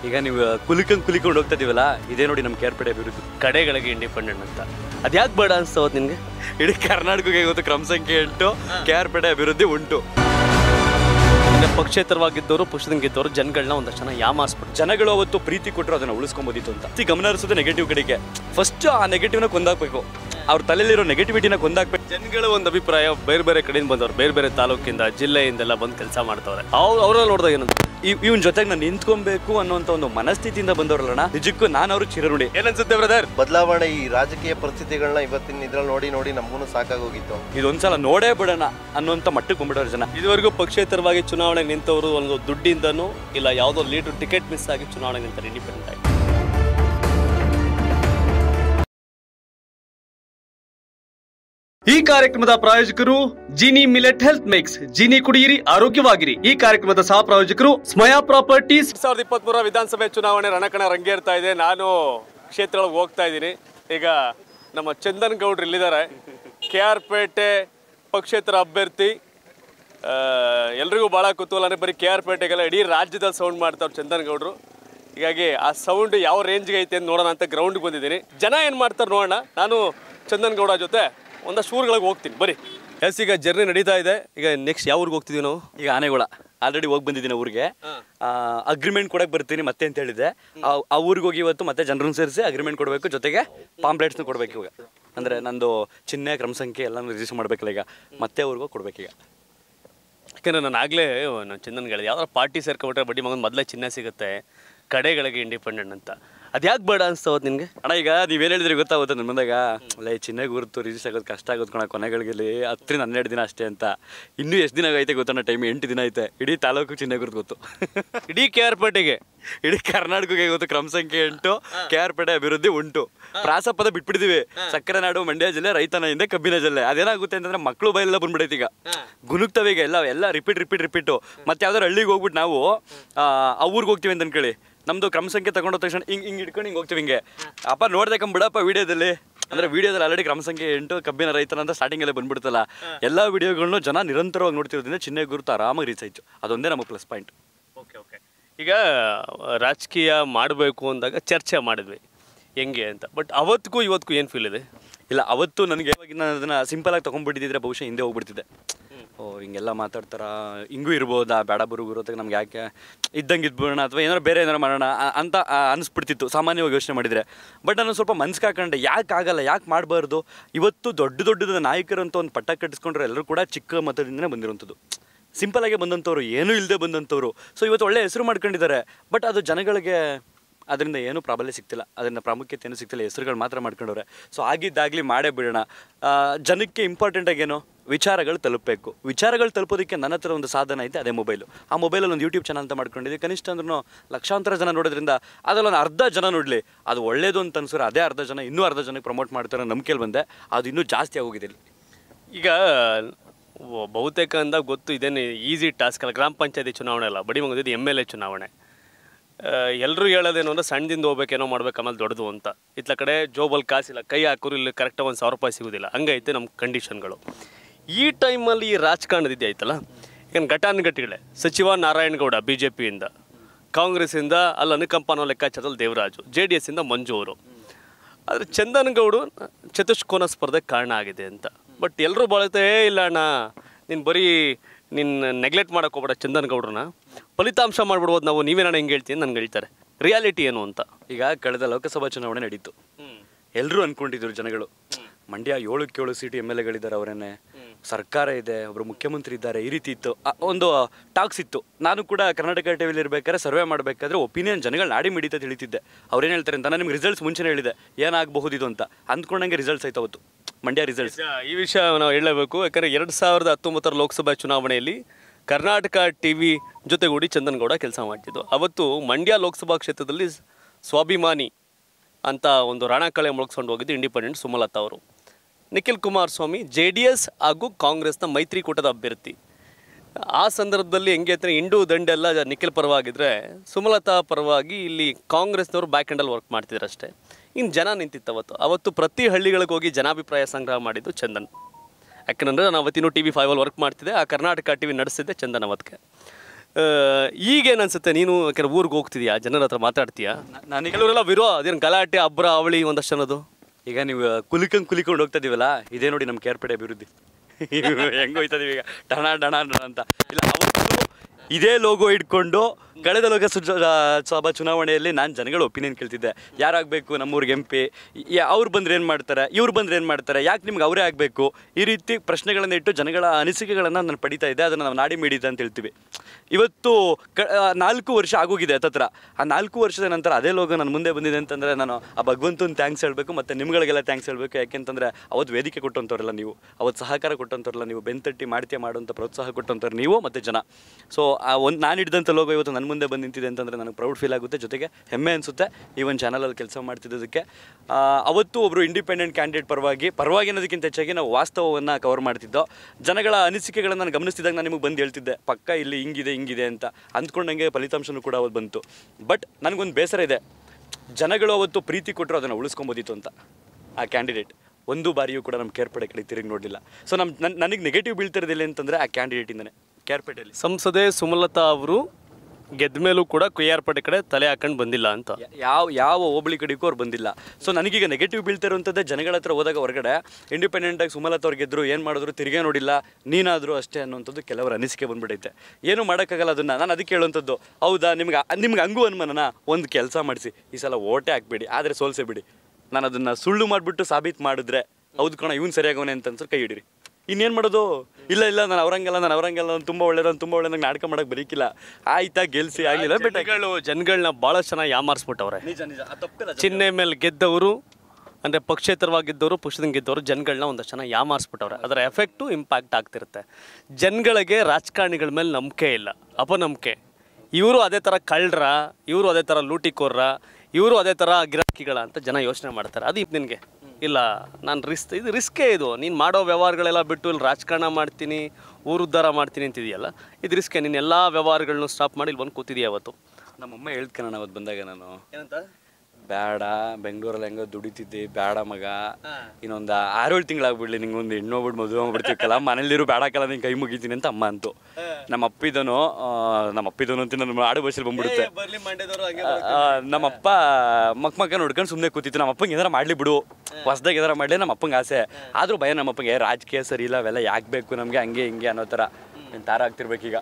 ಈಗ ನೀವು ಕುಲಿಕಂಗ್ ಕುಲಿಕೊಂಡು ಹೋಗ್ತಾ ಇದೀವಲ್ಲ ಇದೇ ನೋಡಿ ನಮ್ಮ ಕೇರ್ಪೇಟೆ ಅಭಿವೃದ್ಧಿ ಕಡೆಗಳಿಗೆ ಇಂಡಿಪೆಂಡೆಂಟ್ ಅಂತ ಅದ್ಯಾಕೆ ಬೇಡ ಅನ್ಸ್ತವತ್ ನಿನ್ಗೆ ಇಡೀ ಕರ್ನಾಟಕಕ್ಕೆ ಇವತ್ತು ಕ್ರಮ ಸಂಖ್ಯೆ ಎಂಟು ಕೇರ್ಪೇಟೆ ಅಭಿವೃದ್ಧಿ ಉಂಟು ಅಂದ್ರೆ ಪಕ್ಷೇತರವಾಗಿದ್ದವರು ಪಕ್ಷದಿಂದ ಗೆದ್ದವರು ಜನಗಳನ್ನ ಒಂದಷ್ಟು ಜನ ಯಾಮಾಸ್ಬಿಟ್ಟು ಜನಗಳು ಅವತ್ತು ಪ್ರೀತಿ ಕೊಟ್ಟರು ಅದನ್ನ ಉಳಿಸ್ಕೊಂಬೋದಿತ್ತು ಅಂತ ಈ ಗಮನ ಹರಿಸೋದು ನೆಗೆಟಿವ್ ಕಡೆಗೆ ಫಸ್ಟ್ ಆ ನೆಗೆಟಿವ್ನ ಕೊಂದಾಕ್ಬೇಕು ಅವ್ರ ತಲೆಯಲ್ಲಿರೋ ನೆಗೆಟಿವಿಟಿನ ಕೊಂದಾಕ್ಬೇಕು ಜನಗಳ ಒಂದು ಅಭಿಪ್ರಾಯ ಬೇರೆ ಬೇರೆ ಕಡೆಯಿಂದ ಬಂದವರು ಬೇರೆ ಬೇರೆ ತಾಲೂಕಿಂದ ಜಿಲ್ಲೆಯಿಂದೆಲ್ಲ ಬಂದು ಕೆಲಸ ಮಾಡ್ತಾವ್ರೆ ಅವ್ರು ಅವ್ರಲ್ಲಿ ನೋಡಿದಾಗ ಏನಂತ ಇವನ್ ಜೊತೆಗೆ ನಾನು ನಿಂತ್ಕೊಬೇಕು ಅನ್ನೋಂಥ ಒಂದು ಮನಸ್ಥಿತಿಯಿಂದ ಬಂದವರಲ್ಲಣ್ಣ ನಿಜಕ್ಕೂ ನಾನು ಅವರು ಚಿರಋಣಿ ಏನನ್ಸುತ್ತೆ ಬ್ರದರ್ ಬದಲಾವಣೆ ಈ ರಾಜಕೀಯ ಪರಿಸ್ಥಿತಿಗಳನ್ನ ಇವತ್ತಿನ ಇದ್ರಲ್ಲಿ ನೋಡಿ ನೋಡಿ ನಮಗೂ ಸಾಕಾಗೋಗಿತ್ತು ಇದೊಂದ್ಸಲ ನೋಡೇ ಬಿಡೋಣ ಅನ್ನೋಂಥ ಮಟ್ಟಕ್ಕೆ ಬಂದ್ಬಿಡೋರು ಜನ ಇದುವರೆಗೂ ಪಕ್ಷೇತರವಾಗಿ ಚುನಾವಣೆಗೆ ನಿಂತವರು ಒಂದು ದುಡ್ಡಿಂದನೂ ಇಲ್ಲ ಯಾವುದೋ ಲೀಡರ್ ಟಿಕೆಟ್ ಮಿಸ್ ಆಗಿ ಚುನಾವಣೆಗೆ ನಿಂತಾರೆ ಇಂಡಿಪೆಂಡೆಂಟ್ ಆಗಿ ಈ ಕಾರ್ಯಕ್ರಮದ ಪ್ರಾಯೋಜಕರು Jini millet health mix Jini ಕುಡಿಯಿರಿ ಆರೋಗ್ಯವಾಗಿರಿ ಈ ಕಾರ್ಯಕ್ರಮದ ಸಹ ಪ್ರಾಯೋಜಕರು ಸ್ಮಯಾ ಪ್ರಾಪರ್ಟೀಸ್ ಸಾವಿರದ ಇಪ್ಪತ್ಮೂರ ವಿಧಾನಸಭೆ ಚುನಾವಣೆ ರಣಕಣ ರಂಗೇರ್ತಾ ಇದೆ ನಾನು ಕ್ಷೇತ್ರಗಳಿಗೆ ಹೋಗ್ತಾ ಇದ್ದೀನಿ ಈಗ ನಮ್ಮ ಚಂದನ್ ಗೌಡ್ರು ಇಲ್ಲಿದ್ದಾರೆ ಕೆ ಆರ್ ಪೇಟೆ ಪಕ್ಷೇತರ ಅಭ್ಯರ್ಥಿ ಆ, ಎಲ್ರಿಗೂ ಭಾಳ ಕುತೂಹಲ ಅಂದರೆ ಬರೀ ಕೆ ಆರ್ ಪೇಟೆಗೆಲ್ಲ ಇಡೀ ರಾಜ್ಯದಲ್ಲಿ ಸೌಂಡ್ ಮಾಡ್ತಾರೆ ಚಂದನ್ ಗೌಡ್ರು ಹೀಗಾಗಿ ಆ ಸೌಂಡ್ ಯಾವ ರೇಂಜ್ಗೆ ಐತೆ ಅಂತ ನೋಡೋಣ ಅಂತ ಗ್ರೌಂಡ್ಗೆ ಬಂದಿದ್ದೀನಿ ಜನ ಏನು ಮಾಡ್ತಾರೆ ನೋಡೋಣ ನಾನು ಚಂದನ್ ಗೌಡ ಜೊತೆ ಒಂದಷ್ಟು ಊರುಗಳಿಗೆ ಹೋಗ್ತೀನಿ ಬರೀ ಎಸ್ ಈಗ ಜರ್ನಿ ನಡೀತಾ ಇದೆ ಈಗ ನೆಕ್ಸ್ಟ್ ಯಾವ ಊರಿಗೆ ಹೋಗ್ತಿದ್ದೀವಿ ನಾವು ಈಗ ಆನೆಗಳ ಆಲ್ರೆಡಿ ಹೋಗಿ ಬಂದಿದ್ದೀನಿ ಊರಿಗೆ ಅಗ್ರಿಮೆಂಟ್ ಕೊಡಕ್ಕೆ ಬರ್ತೀನಿ ಮತ್ತೆ ಅಂತ ಹೇಳಿದೆ ಆ- ಆ ಊರಿಗೆ ಹೋಗಿ ಇವತ್ತು ಮತ್ತೆ ಜನರನ್ನು ಸೇರಿಸಿ ಅಗ್ರಿಮೆಂಟ್ ಕೊಡಬೇಕು ಜೊತೆಗೆ ಪಾಂಪ್ಲೆಟ್ಸ್ನ ಕೊಡಬೇಕು ಇವಾಗ ಅಂದರೆ ನಂದು ಚಿಹ್ನೆ ಕ್ರಮ ಸಂಖ್ಯೆ ಎಲ್ಲನೂ ರಿಜಿಸ್ಟರ್ ಮಾಡಬೇಕಲ್ಲ ಈಗ ಮತ್ತೆ ಅವ್ರಿಗೂ ಕೊಡ್ಬೇಕೀಗ ಯಾಕಂದ್ರೆ ನಾನು ಆಗಲೇ ನಾನು ಚಂದನ್ ಹೇಳಿದೆ ಯಾವ್ದಾರು ಪಾರ್ಟಿ ಸೇರ್ಕೊಬಿಟ್ರೆ ಬಡ್ಡಿ ಮಗನ ಮೊದಲೇ ಚಿಹ್ನೆ ಸಿಗುತ್ತೆ ಕಡೆಗಳಿಗೆ ಇಂಡಿಪೆಂಡೆಂಟ್ ಅಂತ ಅದ್ಯಾಕೆ ಬೇಡ ಅನ್ಸ್ತವತ್ ನಿನಗೆ ಅಣ್ಣ ಈಗ ನೀವೇನು ಹೇಳಿದ್ರಿ ಗೊತ್ತಾಗುತ್ತೆ ನನ್ನ ಮುಂದಾಗ ಲೈ ಚಿಹ್ನೆ ಗುರುತು ರಿಜಿಸ್ಟರ್ ಆಗೋದು ಕಷ್ಟ ಆಗೋದು ಕಣ ಕೊನೆಗಳಿಗೆ ಹತ್ತರಿಂದ ಹನ್ನೆರಡು ದಿನ ಅಷ್ಟೇ ಅಂತ ಇನ್ನೂ ಎಷ್ಟು ದಿನ ಐತೆ ಗೊತ್ತಣ್ಣ ಟೈಮ್ ಎಂಟು ದಿನ ಐತೆ ಇಡೀ ತಾಲೂಕು ಚಿಹ್ನೆ ಗುರುತು ಗೊತ್ತು ಇಡೀ ಕೆ ಆರ್ ಪೇಟೆಗೆ ಇಡೀ ಕರ್ನಾಟಕಕ್ಕೆ ಇವತ್ತು ಕ್ರಮ ಸಂಖ್ಯೆ ಎಂಟು ಕೆ ಆರ್ ಪೇಟೆ ಅಭಿವೃದ್ಧಿ ಉಂಟು ಪ್ರಾಸಪದ ಬಿಟ್ಬಿಟ್ಟಿದೀವಿ ಸಕ್ಕರೆ ನಾಡು ಮಂಡ್ಯ ಜಿಲ್ಲೆ ರೈತನ ಹಿಂದೆ ಕಬ್ಬಿನ ಜಿಲ್ಲೆ ಅದೇನಾಗುತ್ತೆ ಅಂತಂದ್ರೆ ಮಕ್ಕಳು ಬೈಲೆಲ್ಲ ಬಂದ್ಬಿಡೈತೆ ಈಗ ಗುನುಕ್ತವೆ ಈಗ ಎಲ್ಲ ಎಲ್ಲ ರಿಪೀಟ್ ರಿಪೀಟ್ ರಿಪೀಟು ಮತ್ತೆ ಯಾವ್ದಾರು ಹಳ್ಳಿಗೆ ಹೋಗ್ಬಿಟ್ಟು ನಾವು ಆ, ಆ ಊರಿಗೆ ಹೋಗ್ತೀವಿ ಅಂತ ಅನ್ಕೊಳ್ಳಿ ನಮ್ದು ಕ್ರಮ ಸಂಖ್ಯೆ ತಗೊಂಡ ತಕ್ಷಣ ಹಿಂಗ್ ಹಿಂಗ್ ಹಿಡ್ಕೊಂಡು ಹಿಂಗೆ ಹೋಗ್ತೀವಿ ಹಿಂಗೆ ಅಪ್ಪ ನೋಡ್ದೆ ಬಿಡಪ್ಪ ವಿಡಿಯೋದಲ್ಲಿ ಅಂದ್ರೆ ವಿಡಿಯೋದಲ್ಲಿ ಆಲ್ರೆಡಿ ಕ್ರಮ ಸಂಖ್ಯೆ ಎಂಟು ಕಬ್ಬಿನ ರೈತನ ಅಂತ ಸ್ಟಾರ್ಟಿಂಗ್ ಅಲ್ಲೇ ಬಂದ್ಬಿಡ್ತಲ್ಲ ಎಲ್ಲ ವಿಡಿಯೋಗಳನ್ನೂ ಜನ ನಿರಂತರವಾಗಿ ನೋಡ್ತಿರೋದ್ರಿಂದ ಚಿಹ್ನೆ ಗುರುತು ಆರಾಮಾಗಿ ರೀಚ್ ಆಯ್ತು ಅದೊಂದೇ ನಮ್ಮ ಪ್ಲಸ್ ಪಾಯಿಂಟ್ ಓಕೆ ಓಕೆ ಈಗ ರಾಜಕೀಯ ಮಾಡಬೇಕು ಅಂದಾಗ ಚರ್ಚೆ ಮಾಡಿದ್ವಿ ಹೆಂಗೆ ಅಂತ ಬಟ್ ಅವತ್ತಿಗೂ ಇವತ್ತಿಗೂ ಏನು ಫೀಲ್ ಇದೆ ಇಲ್ಲ ಅವತ್ತು ನನಗೆ ನಾನು ಅದನ್ನ ಸಿಂಪಲ್ ಆಗಿ ತಗೊಂಡ್ಬಿಟ್ಟಿದ್ರೆ ಬಹುಶಃ ಹಿಂದೆ ಹೋಗ್ಬಿಡ್ತಿದ್ದೆ ಓ ಹಿಂಗೆಲ್ಲ ಮಾತಾಡ್ತಾರ ಹಿಂಗೂ ಇರ್ಬೋದಾ ಬೇಡ ಬರುಗುರು ಅಂತ ನಮ್ಗೆ ಯಾಕೆ ಇದ್ದಂಗೆ ಇದ್ಬಿಡೋಣ ಅಥವಾ ಏನಾರು ಬೇರೆ ಏನಾರು ಮಾಡೋಣ ಆ- ಅಂತ ಆ, ಅನಿಸ್ಬಿಡ್ತಿತ್ತು ಸಾಮಾನ್ಯವಾಗಿ ಯೋಚನೆ ಮಾಡಿದರೆ ಬಟ್ ನಾನು ಸ್ವಲ್ಪ ಮನ್ಸು ಹಾಕೊಂಡೆ ಯಾಕೆ ಆಗಲ್ಲ ಯಾಕೆ ಮಾಡಬಾರ್ದು ಇವತ್ತು ದೊಡ್ಡ ದೊಡ್ಡದ ನಾಯಕರು ಅಂತ ಒಂದು ಪಟ್ಟ ಕಟ್ಟಿಸ್ಕೊಂಡ್ರೆ ಎಲ್ಲರೂ ಕೂಡ ಚಿಕ್ಕ ಮತದಿಂದನೇ ಬಂದಿರುವಂಥದ್ದು ಸಿಂಪಲ್ ಆಗಿ ಬಂದಂಥವ್ರು ಏನೂ ಇಲ್ಲದೆ ಬಂದಂಥವ್ರು ಸೊ ಇವತ್ತು ಒಳ್ಳೆ ಹೆಸರು ಮಾಡ್ಕೊಂಡಿದ್ದಾರೆ ಬಟ್ ಅದು ಜನಗಳಿಗೆ ಅದರಿಂದ ಏನೂ ಪ್ರಾಬಲ್ಯ ಸಿಗ್ತಿಲ್ಲ ಅದರಿಂದ ಪ್ರಾಮುಖ್ಯತೆ ಏನೂ ಸಿಗ್ತಿಲ್ಲ ಹೆಸರುಗಳು ಮಾತ್ರ ಮಾಡ್ಕೊಂಡವ್ರೆ ಸೊ ಆಗಿದ್ದಾಗಲಿ ಮಾಡೇ ಬಿಡೋಣ ಆ, ಜನಕ್ಕೆ ಇಂಪಾರ್ಟೆಂಟ್ ಆಗೇನು ವಿಚಾರಗಳು ತಲುಪಬೇಕು ವಿಚಾರಗಳು ತಲುಪೋದಕ್ಕೆ ನನ್ನ ಹತ್ರ ಒಂದು ಸಾಧನ ಐತೆ ಅದೇ ಮೊಬೈಲು ಆ ಮೊಬೈಲಲ್ಲಿ ಒಂದು ಯೂಟ್ಯೂಬ್ ಚಾನಲ್ ಅಂತ ಮಾಡ್ಕೊಂಡಿದ್ದೆ ಕನಿಷ್ಠ ಅಂದ್ರೂ ಲಕ್ಷಾಂತರ ಜನ ನೋಡೋದ್ರಿಂದ ಅದರಲ್ಲಿ ಒಂದು ಅರ್ಧ ಜನ ನೋಡಲಿ ಅದು ಒಳ್ಳೇದು ಅಂತ ಅನ್ಸಿದ್ರೆ ಅದೇ ಅರ್ಧ ಜನ ಇನ್ನೂ ಅರ್ಧ ಜನಕ್ಕೆ ಪ್ರಮೋಟ್ ಮಾಡ್ತಾರೆ ನಂಬಿಕೆಯಲ್ಲಿ ಬಂದೆ ಅದು ಇನ್ನೂ ಜಾಸ್ತಿ ಆಗೋಗಿದೆ ಇಲ್ಲಿ ಈಗ ಒ- ಬಹುತೇಕ ಅಂದಾಗ ಗೊತ್ತು ಇದೇನು ಈಸಿ ಟಾಸ್ಕ್ ಅಲ್ಲ ಗ್ರಾಮ ಪಂಚಾಯತಿ ಚುನಾವಣೆ ಅಲ್ಲ ಬಡಿ ಮಗದಿದ್ದು ಎಮ್ ಎಲ್ ಎ ಚುನಾವಣೆ ಎಲ್ಲರೂ ಹೇಳೋದೇನು ಅಂದ್ರೆ ಸಣ್ಣದಿಂದ ಹೋಗ್ಬೇಕೇನೋ ಮಾಡ್ಬೇಕು ಆಮೇಲೆ ದೊಡ್ಡದು ಅಂತ ಇತ್ಲ ಕಡೆ ಜೋಬಲ್ಲಿ ಕಾಸಿಲ್ಲ ಕೈ ಹಾಕೋರು ಇಲ್ಲಿ ಕರೆಕ್ಟಾಗಿ ಒಂದು ಸಾವಿರ ರೂಪಾಯಿ ಸಿಗೋದಿಲ್ಲ ಹಂಗೈತೆ ನಮ್ಮ ಕಂಡೀಷನ್ಗಳು ಈ ಟೈಮಲ್ಲಿ ಈ ರಾಜಕಾರಣದಿದೆ ಆಯ್ತಲ್ಲ ಈಗ ಘಟಾನುಘಟಿಗಳೇ ಸಚಿವ ನಾರಾಯಣಗೌಡ ಬಿ ಜೆ ಪಿಯಿಂದ ಕಾಂಗ್ರೆಸ್ಸಿಂದ ಅಲ್ಲಿ ಅನುಕಂಪ ಅನ್ನೋ ಲೆಕ್ಕಾಚಾರದಲ್ಲಿ ದೇವರಾಜು ಜೆ ಡಿ ಎಸ್ಸಿಂದ ಮಂಜು ಅವರು ಆದರೆ ಚಂದನ್ಗೌಡು ಚತುಷ್ಕೋನ ಸ್ಪರ್ಧೆಗೆ ಕಾರಣ ಆಗಿದೆ ಅಂತ ಬಟ್ ಎಲ್ಲರೂ ಬಳತೆ ಇಲ್ಲ ಅಣ್ಣ ನೀನು ಬರೀ ನಿನ್ನ ನೆಗ್ಲೆಕ್ಟ್ ಮಾಡೋಕೆ ಹೋಗ್ಬೇಡ ಚಂದನ್ಗೌಡ್ರನ್ನ ಫಲಿತಾಂಶ ಮಾಡ್ಬಿಡ್ಬೋದು ನಾವು ನೀವೇನ ಹಿಂಗೆ ಹೇಳ್ತೀನಿ ನನ್ಗೆ ಹೇಳ್ತಾರೆ ರಿಯಾಲಿಟಿ ಏನು ಅಂತ ಈಗ ಕಳೆದ ಲೋಕಸಭಾ ಚುನಾವಣೆ ನಡೀತು ಎಲ್ಲರೂ ಅನ್ಕೊಂಡಿದ್ರು ಜನಗಳು ಮಂಡ್ಯ ಏಳಕ್ಕೆ ಏಳು ಸೀಟು ಎಮ್ ಎಲ್ ಎಗಳಿದ್ದಾರೆ ಅವರೇನೆ ಸರ್ಕಾರ ಇದೆ ಒಬ್ರು ಮುಖ್ಯಮಂತ್ರಿ ಇದ್ದಾರೆ ಈ ರೀತಿ ಇತ್ತು ಆ, ಒಂದು ಟಾಕ್ಸ್ ಇತ್ತು ನಾನು ಕೂಡ ಕರ್ನಾಟಕ ಟಿವಿಲಿ ಇರ್ಬೇಕಾದ್ರೆ ಸರ್ವೆ ಮಾಡಬೇಕಾದ್ರೆ ಒಪಿನಿಯನ್ ಜನಗಳು ನಾಡಿ ಮಿಡಿತ ತಿಳಿತಿದ್ದೆ ಅವ್ರೇನು ಹೇಳ್ತಾರೆ ಅಂತ ನಾನು ನಿಮ್ಗೆ ರಿಸಲ್ಟ್ಸ್ ಮುಂಚೆನೇ ಹೇಳಿದೆ ಏನಾಗಬಹುದು ಇದು ಅಂತ ಅಂದ್ಕೊಂಡಂಗೆ ರಿಸಲ್ಟ್ಸ್ ಆಯ್ತು ಅವತ್ತು ಮಂಡ್ಯ ರಿಸಲ್ಟ್ಸ್ ಈ ವಿಷಯ ನಾವು ಹೇಳಬೇಕು ಯಾಕಂದರೆ ಎರಡು ಸಾವಿರದ ಹತ್ತೊಂಬತ್ತರ ಲೋಕಸಭಾ ಚುನಾವಣೆಯಲ್ಲಿ ಕರ್ನಾಟಕ ಟಿ ವಿ ಜೊತೆಗೂಡಿ ಚಂದನ್ಗೌಡ ಕೆಲಸ ಮಾಡ್ತಿದ್ದು ಅವತ್ತು ಮಂಡ್ಯ ಲೋಕಸಭಾ ಕ್ಷೇತ್ರದಲ್ಲಿ ಸ್ವಾಭಿಮಾನಿ ಅಂತ ಒಂದು ರಣಕಳೆ ಮುಳುಗಿಸ್ಕೊಂಡು ಹೋಗಿದ್ದು ಇಂಡಿಪೆಂಡೆಂಟ್ ಸುಮಲತಾ ಅವರು Nikhil Kumaraswamy J D S ಹಾಗೂ ಕಾಂಗ್ರೆಸ್ನ ಮೈತ್ರಿಕೂಟದ ಅಭ್ಯರ್ಥಿ ಆ ಸಂದರ್ಭದಲ್ಲಿ ಹೆಂಗೆ ಅಂದರೆ ಇಂಡು ದಂಡೆಲ್ಲ ನಿಖಿಲ್ ಪರವಾಗಿದ್ರೆ ಸುಮಲತಾ ಪರವಾಗಿ ಇಲ್ಲಿ ಕಾಂಗ್ರೆಸ್ನವರು ಬ್ಯಾಕ್ ಹ್ಯಾಂಡಲ್ಲಿ ವರ್ಕ್ ಮಾಡ್ತಿದ್ರು ಅಷ್ಟೇ ಇನ್ನು ಜನ ನಿಂತಿತ್ತು ಅವತ್ತು ಅವತ್ತು ಪ್ರತಿ ಹಳ್ಳಿಗಳಿಗೆ ಹೋಗಿ ಜನಾಭಿಪ್ರಾಯ ಸಂಗ್ರಹ ಮಾಡಿದ್ದು ಚಂದನ್ ಯಾಕಂದರೆ ನಾನು ಅವತ್ತಿನೂ ಟಿ ವಿ ಫೈವಲ್ಲಿ ವರ್ಕ್ ಮಾಡ್ತಿದ್ದೆ ಆ ಕರ್ನಾಟಕ ಟಿ ವಿ ನಡೆಸಿದ್ದೆ ಚಂದನ್ ಅವತ್ತಿಗೆ ಈಗೇನು ಅನ್ಸುತ್ತೆ ನೀನು ಯಾಕಂದ್ರೆ ಊರಿಗೆ ಹೋಗ್ತಿದ್ಯಾ ಜನರ ಹತ್ರ ಮಾತಾಡ್ತೀಯಾ ನನಗೆ ಕೆಲವರೆಲ್ಲ ವಿರೋ ಅದೇನು ಗಲಾಟೆ ಅಬ್ರ ಅವಳಿ ಒಂದಷ್ಟು ಅನ್ನೋದು ಈಗ ನೀವು ಕುಲಿಕಂಗ್ ಕುಲಿಕೊಂಡು ಹೋಗ್ತಾ ಇದೀವಲ್ಲ ಇದೇ ನೋಡಿ ನಮ್ಮ ಕೇರ್ಪಡೆ ಅಭಿವೃದ್ಧಿ ಹೆಂಗ್ ಹೋಯ್ತಾ ಇದೀವಿ ಈಗ ಡಣ ಡಣ ಡಣ ಅಂತ ಇಲ್ಲ ಅವತ್ತು ಇದೇ ಲೋಗೋ ಇಟ್ಕೊಂಡು ಕಳೆದ ಲೋಕಸಭಾ ಚುನಾವಣೆಯಲ್ಲಿ ನಾನು ಜನಗಳ ಒಪಿನಿಯನ್ ಕೇಳ್ತಿದ್ದೆ ಯಾರಾಗಬೇಕು ನಮ್ಮೂರಿಗೆ ಎಂ ಪಿ ಅವ್ರು ಬಂದ್ರೆ ಏನು ಮಾಡ್ತಾರೆ ಇವ್ರು ಬಂದ್ರೆ ಏನು ಮಾಡ್ತಾರೆ ಯಾಕೆ ನಿಮ್ಗೆ ಅವರೇ ಆಗಬೇಕು ಈ ರೀತಿ ಪ್ರಶ್ನೆಗಳನ್ನು ಇಟ್ಟು ಜನಗಳ ಅನಿಸಿಕೆಗಳನ್ನು ನಾನು ಪಡಿತಾ ಇದ್ದೆ ಅದನ್ನು ನಾವು ನಾಡಿ ಮಿಡಿತ ಅಂತ ಹೇಳ್ತೀವಿ ಇವತ್ತು ಕ ಆ, ನಾಲ್ಕು ವರ್ಷ ಆಗೋಗಿದೆ ಹತ್ತತ್ರ ಆ ನಾಲ್ಕು ವರ್ಷದ ನಂತರ ಅದೇ ಲೋಗೋ ನನ್ನ ಮುಂದೆ ಬಂದಿದೆ ಅಂತಂದರೆ ನಾನು ಆ ಭಗವಂತನ ಥ್ಯಾಂಕ್ಸ್ ಹೇಳಬೇಕು ಮತ್ತು ನಿಮ್ಗಳಿಗೆಲ್ಲ ಥ್ಯಾಂಕ್ಸ್ ಹೇಳಬೇಕು ಯಾಕೆಂತಂದರೆ ಅವತ್ತು ವೇದಿಕೆ ಕೊಟ್ಟಂಥವ್ರಲ್ಲ ನೀವು ಅವತ್ತು ಸಹಕಾರ ಕೊಟ್ಟಂಥವ್ರಲ್ಲ ನೀವು ಬೆಂತಟ್ಟಿ ಮಾಡ್ತೀಯ ಮಾಡುವಂಥ ಪ್ರೋತ್ಸಾಹ ಕೊಟ್ಟಂಥವ್ರು ನೀವು ಮತ್ತು ಜನ ಸೊ ಆ ಒಂದು ನಾನು ಹಿಡಿದಂಥ ಲೋಗೋ ಇವತ್ತು ನನ್ನ ಮುಂದೆ ಬಂದು ನಿಂತಿದೆ ಅಂತಂದರೆ ನನಗೆ ಪ್ರೌಡ್ ಫೀಲ್ ಆಗುತ್ತೆ ಜೊತೆಗೆ ಹೆಮ್ಮೆ ಅನಿಸುತ್ತೆ ಈ ಒಂದು ಚಾನಲಲ್ಲಿ ಕೆಲಸ ಮಾಡ್ತಿದ್ದದಕ್ಕೆ ಆ, ಅವತ್ತು ಒಬ್ಬರು ಇಂಡಿಪೆಂಡೆಂಟ್ ಕ್ಯಾಂಡಿಡೇಟ್ ಪರವಾಗಿ ಪರವಾಗಿ ಅನ್ನೋದಕ್ಕಿಂತ ಹೆಚ್ಚಾಗಿ ನಾವು ವಾಸ್ತವವನ್ನು ಕವರ್ ಮಾಡ್ತಿದ್ದೋ ಜನಗಳ ಅನಿಸಿಕೆಗಳನ್ನು ನಾನು ಗಮನಿಸಿದಾಗ ನಾನು ನಿಮಗೆ ಬಂದು ಹೇಳ್ತಿದ್ದೆ ಪಕ್ಕ ಇಲ್ಲಿ ಹಿಂಗಿದೆ ಹಿಂಗಿದೆ ಅಂತ ಅಂದ್ಕೊಂಡಂಗೆ ಫಲಿತಾಂಶನೂ ಕೂಡ ಅವತ್ತು ಬಂತು ಬಟ್ ನನಗೊಂದು ಬೇಸರ ಇದೆ ಜನಗಳು ಅವತ್ತು ಪ್ರೀತಿ ಕೊಟ್ಟರು ಅದನ್ನು ಉಳಿಸ್ಕೊಬೋದಿತ್ತು ಅಂತ ಆ ಕ್ಯಾಂಡಿಡೇಟ್ ಒಂದು ಬಾರಿಯೂ ಕೂಡ ನಮ್ಮ ಕೇರ್ಪೇಟೆ ಕಡೆ ತಿರುಗಿ ನೋಡಲಿಲ್ಲ ಸೊ ನಮ್ಮ ನನ್ನ ನನಗೆ ನೆಗೆಟಿವ್ ಬೀಳ್ತಿರೋದಿಲ್ಲ ಅಂತಂದರೆ ಆ ಕ್ಯಾಂಡಿಡೇಟಿಂದನೇ ಕೇರ್ಪೇಟೆಯಲ್ಲಿ ಸಂಸದೆ ಸುಮಲತಾ ಅವರು ಗೆದ್ದ ಮೇಲೂ ಕೂಡ ಕುಯ್ಯಾರ್ಪೇಟೆ ಕಡೆ ತಲೆ ಹಾಕೊಂಡು ಬಂದಿಲ್ಲ ಅಂತ ಯ- ಯಾವ ಯಾವ ಹೋಬಳಿ ಕಡೆಗೂ ಅವ್ರು ಬಂದಿಲ್ಲ ಸೊ ನನಗೀಗ ನೆಗೆಟಿವ್ ಬೀಳ್ತಿರುವಂಥದ್ದೇ ಜನಗಳ ಹತ್ರ ಹೋದಾಗ ಹೊರಗಡೆ ಇಂಡಿಪೆಂಡೆಂಟಾಗಿ ಸುಮಲತ್ ಅವ್ರು ಗೆದ್ರು ಏನು ಮಾಡಿದ್ರು ತಿರುಗೇ ನೋಡಿಲ್ಲ ನೀನಾದರೂ ಅಷ್ಟೇ ಅನ್ನುವಂಥದ್ದು ಕೆಲವರ ಅನಿಸಿಕೆ ಬಂದ್ಬಿಟ್ಟೈತೆ ಏನು ಮಾಡೋಕ್ಕಾಗಲ್ಲ ಅದನ್ನು ನಾನು ಅದಕ್ಕೆ ಹೇಳುವಂಥದ್ದು ಹೌದಾ ನಿಮ್ಗೆ ನಿಮ್ಗೆ ಹಂಗೂ ಅನುಮಾನನ ಒಂದು ಕೆಲಸ ಮಾಡಿಸಿ ಈ ಸಲ ಓಟೆ ಹಾಕ್ಬೇಡಿ ಆದರೆ ಸೋಲ್ಸೇ ಬಿಡಿ ನಾನು ಅದನ್ನು ಸುಳ್ಳು ಮಾಡಿಬಿಟ್ಟು ಸಾಬೀತು ಮಾಡಿದ್ರೆ ಹೌದು ಕಣ ಇವ್ನು ಸರಿಯಾಗವನೆ ಅಂತ ಅನ್ಸರ್ ಕೈ ಹಿಡಿರಿ ಇನ್ನೇನು ಮಾಡೋದು ಇಲ್ಲ ಇಲ್ಲ ನಾನು ಅವರಂಗಲ್ಲ ನಾನು ಅವರಂಗಲ್ಲ ನಾನು ತುಂಬ ಒಳ್ಳೇದು ನಾನು ತುಂಬ ಒಳ್ಳೆದಾಗ ನಾಟಕ ಮಾಡಕ್ಕೆ ಬರೀಕಿಲ್ಲ ಆಯ್ತಾ ಗೆಲ್ಸಿ ಆಗಲಿಲ್ಲ ಬೆಟ್ಟ ಜನಗಳು ಜನಗಳನ್ನ ಭಾಳ ಚೆನ್ನಾಗಿ ಯಾಮಾರಿಸ್ಬಿಟ್ಟವ್ರೆ ನಿಜ ನಿಜ ಆ ತಪ್ಪಿಲ್ಲ ಚಿಹ್ನೆ ಮೇಲೆ ಗೆದ್ದವರು ಅಂದರೆ ಪಕ್ಷೇತರವಾಗಿದ್ದವರು ಪಕ್ಷದಿಂದ ಗೆದ್ದವರು ಜನಗಳನ್ನ ಒಂದಷ್ಟು ಚೆನ್ನಾಗಿ ಯಾಮಾರಿಸ್ಬಿಟ್ಟವ್ರೆ ಅದರ ಎಫೆಕ್ಟು ಇಂಪ್ಯಾಕ್ಟ್ ಆಗ್ತಿರುತ್ತೆ ಜನಗಳಿಗೆ ರಾಜಕಾರಣಿಗಳ ಮೇಲೆ ನಂಬಿಕೆ ಇಲ್ಲ ಅಪನಂಬಿಕೆ ಇವರು ಅದೇ ಥರ ಕಳ್ಳರ ಇವರು ಅದೇ ಥರ ಲೂಟಿಕೋರ್ರ ಇವರು ಅದೇ ಥರ ಗಿರಾಕಿಗಳ ಅಂತ ಜನ ಯೋಚನೆ ಮಾಡ್ತಾರೆ ಅದು ನಿನಗೆ ಇಲ್ಲ ನಾನು ರಿಸ್ಕ್ ಇದು ರಿಸ್ಕೇ ಇದು ನೀನು ಮಾಡೋ ವ್ಯವಹಾರಗಳೆಲ್ಲ ಬಿಟ್ಟು ಇಲ್ಲಿ ರಾಜಕಾರಣ ಮಾಡ್ತೀನಿ ಊರು ಉದ್ಧಾರ ಮಾಡ್ತೀನಿ ಅಂತಿದೆಯಲ್ಲ ಇದು ರಿಸ್ಕೇ ನೀನು ಎಲ್ಲ ವ್ಯವಹಾರಗಳನ್ನೂ ಸ್ಟಾಪ್ ಮಾಡಿ ಇಲ್ಲಿ ಬಂದು ಕೂತಿದೀಯ ಅವತ್ತು ನಮ್ಮಮ್ಮ ಹೇಳ್ಕಣ ಅವತ್ತು ಬಂದಾಗ ನಾನು ಏನಂತ ಬೇಡ ಬೆಂಗಳೂರಲ್ಲಿ ಹೆಂಗೋ ದುಡಿತಿದ್ದೆ ಬೇಡ ಮಗ ಇನ್ನೊಂದು ಆರೇಳು ತಿಂಗಳಾಗ್ಬಿಡ್ಲಿ ನಿಂಗೆ ಒಂದು ಹೆಣ್ಣು ಹೋಗ್ಬಿಟ್ಟು ಮದುವೆ ಮಾಡ್ಬಿಡ್ತೀವಲ್ಲ ಮನೇಲಿರು ಬೇಡಕ್ಕಲ್ಲ ನಿಂಗೆ ಕೈ ಮುಗಿತೀನಿ ಅಂತ ಅಮ್ಮ ಅಂತು ನಮ್ಮ ಅಪ್ಪಿದನು ಆ, ನಮ್ಮ ಅಪ್ಪಿದನು ಅಂತ ನನ್ನ ಆಡು ಭಾಷೆಲಿ ಬಂದ್ಬಿಡುತ್ತೆ ಬರ್ಲಿ ಮಂಡ್ಯದವರು ಆ, ನಮ್ಮಪ್ಪ ಮಕ್ ಮಕ್ಕ ನೋಡ್ಕೊಂಡು ಸುಮ್ಮನೆ ಕೂತಿತ್ತು ನಮ್ಮ ಅಪ್ಪಂಗೆ ಏನಾರ ಮಾಡಲಿ ಬಿಡು ಹೊಸ್ದಾಗಿ ಏನಾರ ಮಾಡಲಿ ನಮ್ಮ ಅಪ್ಪಂಗೆ ಆಸೆ ಆದರೂ ಭಯ ನಮ್ಮ ಅಪ್ಪಂಗೆ ರಾಜಕೀಯ ಸರಿ ಇಲ್ಲ ಅವೆಲ್ಲ ಯಾಕೆ ಬೇಕು ನಮಗೆ ಹಂಗೆ ಹಿಂಗೆ ಅನ್ನೋ ಥರ ಏನ್ ತಾರ ಆಗ್ತಿರ್ಬೇಕೀಗ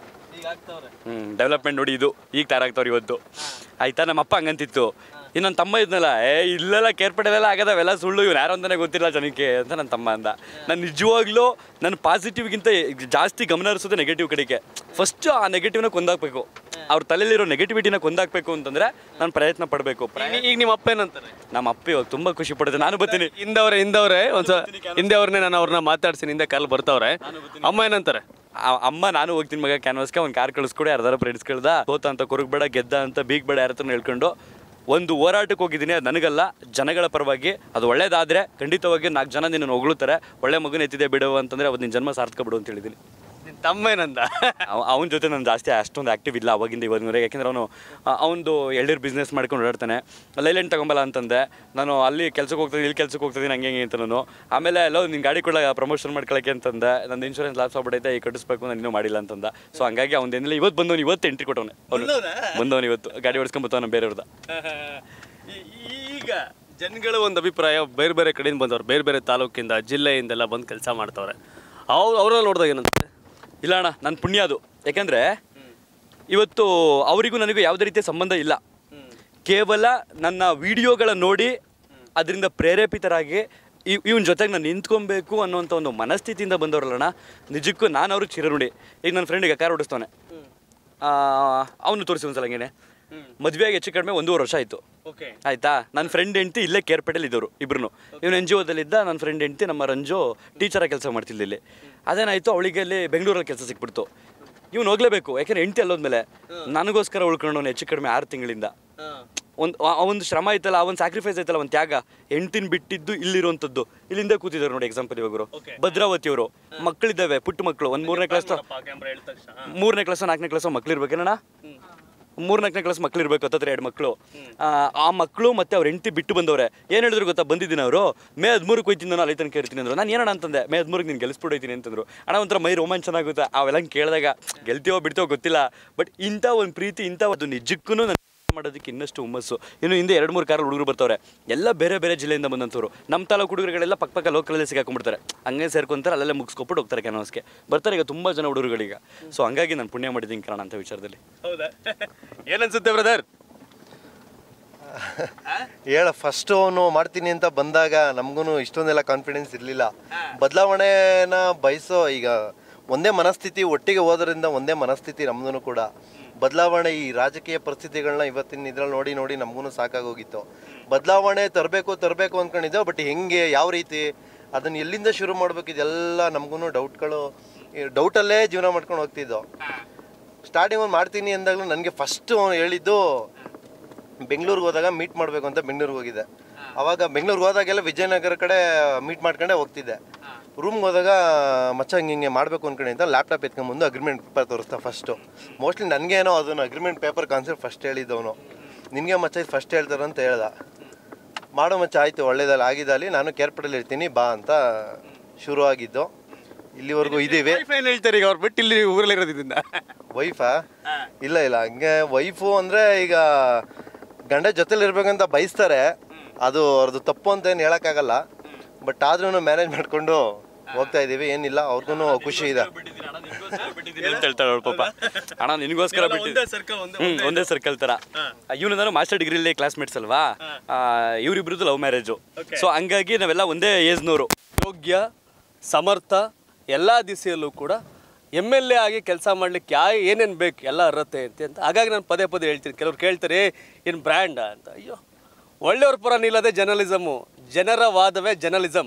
ಹ್ಞೂ ಡೆವಲಪ್ಮೆಂಟ್ ನೋಡಿ ಇದು ಈಗ ತಾರಾಗ್ತವ್ರು ಇವತ್ತು ಆಯ್ತಾ ನಮ್ಮ ಅಪ್ಪ ಹಂಗಂತಿತ್ತು ಇನ್ನು ನನ್ನ ತಮ್ಮ ಇದ್ನಲ್ಲ ಏ ಇಲ್ಲೆಲ್ಲ ಕೇರ್ಪೇಟೆಲೆಲ್ಲ ಆಗದವೆಲ್ಲ ಸುಳ್ಳು ಇವ್ನು ಯಾರು ಅಂತಾನೆ ಗೊತ್ತಿಲ್ಲ ಜನಕ್ಕೆ ಅಂತ ನನ್ನ ತಮ್ಮ ಅಂದ ನಾನು ನಿಜವಾಗ್ಲೂ ನನ್ನ ಪಾಸಿಟಿವ್ಗಿಂತ ಜಾಸ್ತಿ ಗಮನ ಹರಿಸೋದು ನೆಗೆಟಿವ್ ಕಡೆಗೆ ಫಸ್ಟ್ ಆ ನೆಗೆಟಿವ್ನ ಕೊಂದಾಕ್ಬೇಕು ಅವ್ರ ತಲೆಯಲ್ಲಿರೋ ನೆಗೆಟಿವಿಟಿನ ಕೊಂದಾಕ್ಬೇಕು ಅಂತಂದ್ರೆ ನಾನು ಪ್ರಯತ್ನ ಪಡಬೇಕು ಈಗ ನಿಮ್ಮ ಅಪ್ಪ ಏನಂತಾರೆ ನಮ್ಮ ಅಪ್ಪ ಇವಾಗ ತುಂಬ ಖುಷಿ ಪಡುತ್ತೆ ನಾನು ಬರ್ತೀನಿ ಹಿಂದವ್ರೆ ಹಿಂದವ್ರೆ ಒಂದ್ಸ ಹಿಂದೆ ಅವ್ರನ್ನೇ ನಾನು ಅವ್ರನ್ನ ಮಾತಾಡ್ತೀನಿ ಹಿಂದೆ ಕಾಲ್ ಬರ್ತಾವ್ರೆ ಅಮ್ಮ ಏನಂತಾರೆ ಆ- ಅಮ್ಮ ನಾನು ಹೋಗ್ತೀನಿ ಮಗ ಕ್ಯಾನ್ವಾಸ್ಗೆ ಒಂದು ಕಾರ್ ಕಳಿಸ್ಕೊಡಿ ಯಾರ್ದಾರ ಫ್ರೆಂಡ್ಸ್ ಕಳ್ದ ಸೋತ ಅಂತ ಕುರುಗ್ಬೇಡ ಗೆದ್ದ ಅಂತ ಬೀಗ್ ಬೇಡ ಯಾರ ಹತ್ರ ಹೇಳ್ಕೊಂಡು ಒಂದು ಹೋರಾಟಕ್ಕೆ ಹೋಗಿದ್ದೀನಿ ಅದು ನನಗಲ್ಲ ಜನಗಳ ಪರವಾಗಿ ಅದು ಒಳ್ಳೇದಾದರೆ ಖಂಡಿತವಾಗಿ ನಾಲ್ಕು ಜನ ನಿನ್ನ ಹೊಗಳುತ್ತಾರೆ ಒಳ್ಳೆ ಮಗನ ಎತ್ತಿದೆ ಬಿಡು ಅಂತಂದರೆ ಅವತ್ತು ನಿನ್ನ ಜನ್ಮ ಸಾರ್ಥಕ ಬಿಡು ಅಂತ ಹೇಳಿದ್ದೀನಿ ನಿನ್ ತಮ್ಮ ಏನಂದ ಅವನ ಜೊತೆ ನಾನು ಜಾಸ್ತಿ ಅಷ್ಟೊಂದು ಆ್ಯಕ್ಟಿವ್ ಇಲ್ಲ ಅವಾಗಿಂದ ಇವಾಗಿನವರೆಗೆ ಯಾಕೆಂದ್ರೆ ಅವನು ಅವನದು ಎಳ್ನೀರು ಬಿಸ್ನೆಸ್ ಮಾಡ್ಕೊಂಡು ಓಡಾಡ್ತಾನೆ ಲೈಲೆಂಟ್ ತಗೊಂಬಲ್ಲ ಅಂತಂದೆ ನಾನು ಅಲ್ಲಿ ಕೆಲ್ಸಕ್ಕೆ ಹೋಗ್ತೀನಿ ಇಲ್ಲಿ ಕೆಲ್ಸಕ್ಕೆ ಹೋಗ್ತಿದ್ದೀನಿ ಹಂಗೆ ಹಿಂಗೆ ಅಂತ ನಾನು ಆಮೇಲೆ ಎಲ್ಲೋ ನಿನ್ನ ಗಾಡಿ ಕೂಡ ಪ್ರಮೋಷನ್ ಮಾಡ್ಕೊಳಕ್ಕೆ ಅಂತಂದೆ ನನ್ನ ಇನ್ಶೂರೆನ್ಸ್ ಲಾಸ್ ಆಗ್ಬಿಟ್ಟೈತೆ ಈಗ ಕಟ್ಟಿಸ್ಬೇಕು ನಾನು ಇನ್ನೂ ಮಾಡಿಲ್ಲ ಅಂತಂದ ಸೊ ಹಂಗಾಗಿ ಅವ್ನೇನಿಲ್ಲ ಇವತ್ತು ಬಂದವನು ಇವತ್ತು ಎಂಟ್ರಿ ಕೊಟ್ಟವನೆ ಅವನು ಬಂದವನು ಇವತ್ತು ಗಾಡಿ ಓಡಿಸ್ಕೊಂಬತ್ತವನು ಬೇರೆಯವ್ರದ್ದು ಈಗ ಜನಗಳ ಒಂದು ಅಭಿಪ್ರಾಯ ಬೇರೆ ಬೇರೆ ಕಡೆಯಿಂದ ಬಂದವ್ರು ಬೇರೆ ಬೇರೆ ತಾಲೂಕಿಂದ ಜಿಲ್ಲೆಯಿಂದೆಲ್ಲ ಬಂದು ಕೆಲಸ ಮಾಡ್ತವ್ರೆ ಅವ್ರು ಅವ್ರನ್ನ ನೋಡಿದಾಗ ಏನಂತಾರೆ ಇಲ್ಲ ಅಣ್ಣ ನನ್ನ ಪುಣ್ಯ ಅದು ಯಾಕೆಂದರೆ ಇವತ್ತು ಅವರಿಗೂ ನನಗೂ ಯಾವುದೇ ರೀತಿಯ ಸಂಬಂಧ ಇಲ್ಲ ಕೇವಲ ನನ್ನ ವಿಡಿಯೋಗಳ ನೋಡಿ ಅದರಿಂದ ಪ್ರೇರೇಪಿತರಾಗಿ ಇವ್ ಇವನ ಜೊತೆಗೆ ನಾನು ನಿಂತ್ಕೊಬೇಕು ಅನ್ನೋಂಥ ಒಂದು ಮನಸ್ಥಿತಿಯಿಂದ ಬಂದವರಲ್ಲಣ್ಣ ನಿಜಕ್ಕೂ ನಾನು ಅವ್ರಿಗೆ ಚಿರನುಡಿ ಈಗ ನನ್ನ ಫ್ರೆಂಡಿಗೆ ಕಾರ್ ಓಡಿಸ್ತವನೆ ಅವನು ತೋರಿಸಿ ಒಂದ್ಸಲ ಹಂಗೇನೆ ಮದುವೆಯಾಗಿ ಹೆಚ್ಚು ಕಡಿಮೆ ಒಂದೂವರೆ ವರ್ಷ ಆಯಿತು ಓಕೆ ಆಯ್ತಾ ನನ್ನ ಫ್ರೆಂಡ್ ಹೆಂಡ್ತಿ ಇಲ್ಲೇ ಕೇರ್ಪೇಟೆಲಿ ಇದ್ದವರು ಇಬ್ರು ಇವನು ಎನ್ ಜಿ ಓದಲ್ಲಿದ್ದ ನನ್ನ ಫ್ರೆಂಡ್ ಹೆಂಡ್ತಿ ನಮ್ಮ ರಂಜು ಟೀಚರಾಗಿ ಕೆಲಸ ಮಾಡ್ತಿದ್ದ ಇಲ್ಲಿ ಅದೇನಾಯಿತು ಅವಳಿಗೆ ಅಲ್ಲಿ ಬೆಂಗಳೂರಲ್ಲಿ ಕೆಲಸ ಸಿಕ್ಬಿಡ್ತು ಇವ್ನು ಹೋಗ್ಲೇಬೇಕು ಯಾಕೆಂದ್ರೆ ಹೆಂಡ್ತಿ ಅಲ್ಲೋದ್ಮೇಲೆ ನನಗೋಸ್ಕರ ಉಳ್ಕೊಂಡವನು ಹೆಚ್ಚು ಕಡಿಮೆ ಆರು ತಿಂಗಳಿಂದ ಒಂದು ಒಂದು ಶ್ರಮ ಐತಲ್ಲ ಒಂದು ಸ್ಯಾಕ್ರಿಫೈಸ್ ಐತಲ್ಲ ಒಂದು ತ್ಯಾಗ ಹೆಂಡ್ತಿನ ಬಿಟ್ಟಿದ್ದು ಇಲ್ಲಿರುವಂಥದ್ದು ಇಲ್ಲಿಂದ ಕೂತಿದ್ದಾರೆ ನೋಡಿ ಎಕ್ಸಾಂಪಲ್ ಇವಾಗರು ಭದ್ರಾವತಿಯವರು ಮಕ್ಕಳಿದ್ದಾವೆ ಪುಟ್ಟ ಮಕ್ಕಳು ಒಂದು ಮೂರನೇ ಕ್ಲಾಸ್ ಮೂರನೇ ಕ್ಲಾಸ್ ನಾಲ್ಕನೇ ಕ್ಲಾಸ್ ಮಕ್ಳು ಇರ್ಬೇಕೇನಣ್ಣ ಮೂರ್ನಾಲ್ಕನೇ ಕ್ಲಾಸ್ ಮಕ್ಳು ಇರಬೇಕು ಹತ್ತತ್ರ ಎರಡು ಮಕ್ಕಳು ಆ ಮಕ್ಕಳು ಮತ್ತೆ ಅವ್ರ ಹೆಂಡತಿ ಬಿಟ್ಟು ಬಂದವ್ರೆ ಏನು ಹೇಳಿದ್ರು ಗೊತ್ತಾ ಬಂದಿದ್ದೀನಿ ಅವರು ಮೇ ಹದಿಮೂರಕ್ಕೆ ಹೋಯ್ತೀನಿ ನಾನು ಅಲ್ಲಿ ತನಕ ಇರ್ತೀನಿ ಅಂದ್ರು ನಾನು ಏನಣ್ಣ ಅಂತಂದೆ ಮೇ ಹದಿಮೂರಕ್ಕೆ ನೀನು ಗೆಲ್ಲಿಸ್ಬಿಡೋಯ್ತೀನಿ ಅಂತಂದ್ರು ಅಣ್ಣ ಒಂಥರ ಮೈ ರೋಮಾಂಚನ ಆಗುತ್ತೆ ಅವೆಲ್ಲ ಕೇಳಿದಾಗ ಗೆಲ್ತೀವೋ ಬಿಡ್ತೀವೋ ಗೊತ್ತಿಲ್ಲ ಬಟ್ ಇಂಥ ಒಂದು ಪ್ರೀತಿ ಇಂಥ ಒಂದು ನಿಜಕ್ಕೂ ನಾನು ಮಾಡೋದಕ್ಕೆ ಇನ್ನಷ್ಟು ಹುಮ್ಮಸ್ಸು ಇನ್ನು ಹಿಂದೆ ಎರಡು ಮೂರು ಕಾರಲ್ಲಿ ಹುಡುಗರು ಬರ್ತಾವ್ರೆ ಎಲ್ಲ ಬೇರೆ ಬೇರೆ ಜಿಲ್ಲೆಯಿಂದ ಬಂದಂಥವ್ರು ನಮ್ಮ ತಾಲೂಕು ಹುಡುಗರುಗಳೆಲ್ಲ ಪಕ್ಕ ಪಕ್ಕ ಲೋಕಲಲ್ಲೇ ಸಿಗಾಕೊಂಡ್ಬಿಡ್ತಾರೆ ಹಂಗೆ ಸೇರ್ಕೊಂತಾರೆ ಅಲ್ಲೇ ಮುಗಿಸ್ಕೊಬಿಟ್ಟು ಹೋಗ್ತಾರೆ ಕ್ಯಾನ್ವಾಸ್ಗೆ ಬರ್ತಾರೆ ಈಗ ತುಂಬ ಜನ ಹುಡುಗರುಗಳೀಗ ಸೊ ಹಂಗಾಗಿ ನಾನು ಪುಣ್ಯ ಮಾಡಿದ್ದೀನಿ ಕಾರಣ ಅಂತ ವಿಚಾರದಲ್ಲಿ ಹೌದಾ ಏನನ್ಸುತ್ತೆ ಬ್ರದರ್ ಹೇಳ ಫಸ್ಟ್ ಅವನು ಮಾಡ್ತೀನಿ ಅಂತ ಬಂದಾಗ ನಮಗೂ ಇಷ್ಟೊಂದೆಲ್ಲ ಕಾನ್ಫಿಡೆನ್ಸ್ ಇರಲಿಲ್ಲ ಬದಲಾವಣೆನ ಬಯಸೋ ಈಗ ಒಂದೇ ಮನಸ್ಥಿತಿ ಒಟ್ಟಿಗೆ ಹೋದ್ರಿಂದ ಒಂದೇ ಮನಸ್ಥಿತಿ ನಮ್ದು ಕೂಡ ಬದಲಾವಣೆ ಈ ರಾಜಕೀಯ ಪರಿಸ್ಥಿತಿಗಳನ್ನ ಇವತ್ತಿನ ಇದ್ರಲ್ಲಿ ನೋಡಿ ನೋಡಿ ನಮಗೂ ಸಾಕಾಗೋಗಿತ್ತು ಬದಲಾವಣೆ ತರಬೇಕು ತರಬೇಕು ಅಂದ್ಕೊಂಡಿದ್ದೆ ಬಟ್ ಹೆಂಗೆ ಯಾವ ರೀತಿ ಅದನ್ನ ಎಲ್ಲಿಂದ ಶುರು ಮಾಡ್ಬೇಕು ಇದೆಲ್ಲ ನಮಗೂ ಡೌಟ್ಗಳು ಡೌಟಲ್ಲೇ ಜೀವನ ಮಾಡ್ಕೊಂಡು ಹೋಗ್ತಿದ್ದೋ ಸ್ಟಾರ್ಟಿಂಗ್ ಒಂದು ಮಾಡ್ತೀನಿ ಅಂದಾಗಲೂ ನನಗೆ ಫಸ್ಟ್ ಅವನು ಹೇಳಿದ್ದು ಬೆಂಗಳೂರಿಗೆ ಹೋದಾಗ ಮೀಟ್ ಮಾಡಬೇಕು ಅಂತ ಬೆಂಗಳೂರಿಗೆ ಹೋಗಿದ್ದೆ ಅವಾಗ ಬೆಂಗಳೂರಿಗೆ ಹೋದಾಗೆಲ್ಲ ವಿಜಯನಗರ ಕಡೆ ಮೀಟ್ ಮಾಡ್ಕೊಂಡೆ ಹೋಗ್ತಿದ್ದೆ ರೂಮ್ಗೆ ಹೋದಾಗ ಮಚ್ಚ ಹಿಂಗೆ ಹಿಂಗೆ ಮಾಡಬೇಕು ಅನ್ಕೊಂಡೆ ಅಂತ ಲ್ಯಾಪ್ಟಾಪ್ ಎತ್ಕೊಂಬಂದು ಅಗ್ರಿಮೆಂಟ್ ಪೇಪರ್ ತೋರಿಸ್ತಾ ಫಸ್ಟು ಮೋಸ್ಟ್ಲಿ ನನಗೇನೋ ಅದನ್ನು ಅಗ್ರಿಮೆಂಟ್ ಪೇಪರ್ ಕಾನ್ಸೆಪ್ಟ್ ಫಸ್ಟ್ ಹೇಳಿದ್ದವನು ನಿನಗೆ ಮಚ್ಚ ಇದು ಫಸ್ಟ್ ಹೇಳ್ತಾರೆ ಅಂತ ಹೇಳ್ದ ಮಾಡೋ ಮಚ್ಚ ಆಯಿತು ಒಳ್ಳೇದಲ್ಲಿ ಆಗಿದ್ದಲ್ಲಿ ನಾನು ಕೇರ್ಪಡಲ್ಲಿ ಇರ್ತೀನಿ ಬಾ ಅಂತ ಶುರು ಆಗಿದ್ದು ಇಲ್ಲಿವರೆಗೂ ಇದ್ದೀವಿ ಏನ್ ಹೇಳ್ತಾರೆ ಈಗ ಅವ್ರು ಬಿಟ್ಟು ಇಲ್ಲಿ ಊರಲ್ಲಿ ಇರೋದ್ರಿಂದ ವೈಫಾ ಇಲ್ಲ ಇಲ್ಲ ಹಂಗೆ ವೈಫು ಅಂದ್ರೆ ಈಗ ಗಂಡ ಜೊತೆಲಿ ಇರ್ಬೇಕಂತ ಬಯಸ್ತಾರೆ ಅದು ಅವ್ರದ್ದು ತಪ್ಪು ಅಂತ ಏನು ಹೇಳಕ್ಕಾಗಲ್ಲ ಬಟ್ ಆದ್ರೂ ಮ್ಯಾನೇಜ್ ಮಾಡ್ಕೊಂಡು ಹೋಗ್ತಾ ಇದೀವಿ ಏನಿಲ್ಲ ಅವ್ರಿಗೂ ಖುಷಿ ಇದೆ ಅಂತ ಹೇಳ್ತಾಳೆ ಅವಳು ಪಾಪ ಅಣ್ಣ ನಿನಗೋಸ್ಕರ ಬಿಟ್ಟಿದ್ದೆ ಸರ್ಕಲ್ ಹ್ಮ್ ಒಂದೇ ಸರ್ಕಲ್ ತರ ಇವನು ನಾನು ಮಾಸ್ಟರ್ ಡಿಗ್ರಿಲಿ ಕ್ಲಾಸ್ಮೇಟ್ಸ್ ಅಲ್ವಾ ಇವರಿಬ್ರದ್ದು ಲವ್ ಮ್ಯಾರೇಜು ಸೊ ಹಂಗಾಗಿ ನಾವೆಲ್ಲ ಒಂದೇ ಏಜ್ನವರು ಯೋಗ್ಯ ಸಮರ್ಥ ಎಲ್ಲ ದಿಸೆಯಲ್ಲೂ ಕೂಡ ಎಮ್ ಎಲ್ ಎ ಆಗಿ ಕೆಲಸ ಮಾಡ್ಲಿಕ್ಕೆ ಯಾ ಏನೇನು ಬೇಕು ಎಲ್ಲ ಅರ್ಹತೆ ಐತಿ ಅಂತ ಹಾಗಾಗಿ ನಾನು ಪದೇ ಪದೇ ಹೇಳ್ತೀನಿ ಕೆಲವ್ರು ಕೇಳ್ತಾರೆ ಏನು ಬ್ರ್ಯಾಂಡಾ ಅಂತ ಅಯ್ಯೋ ಒಳ್ಳೆಯವ್ರ ಪರ ನಿಲ್ಲದೆ ಜರ್ನಲಿಸಮು ಜನರ ವಾದವೇ ಜರ್ನಲಿಸಮ್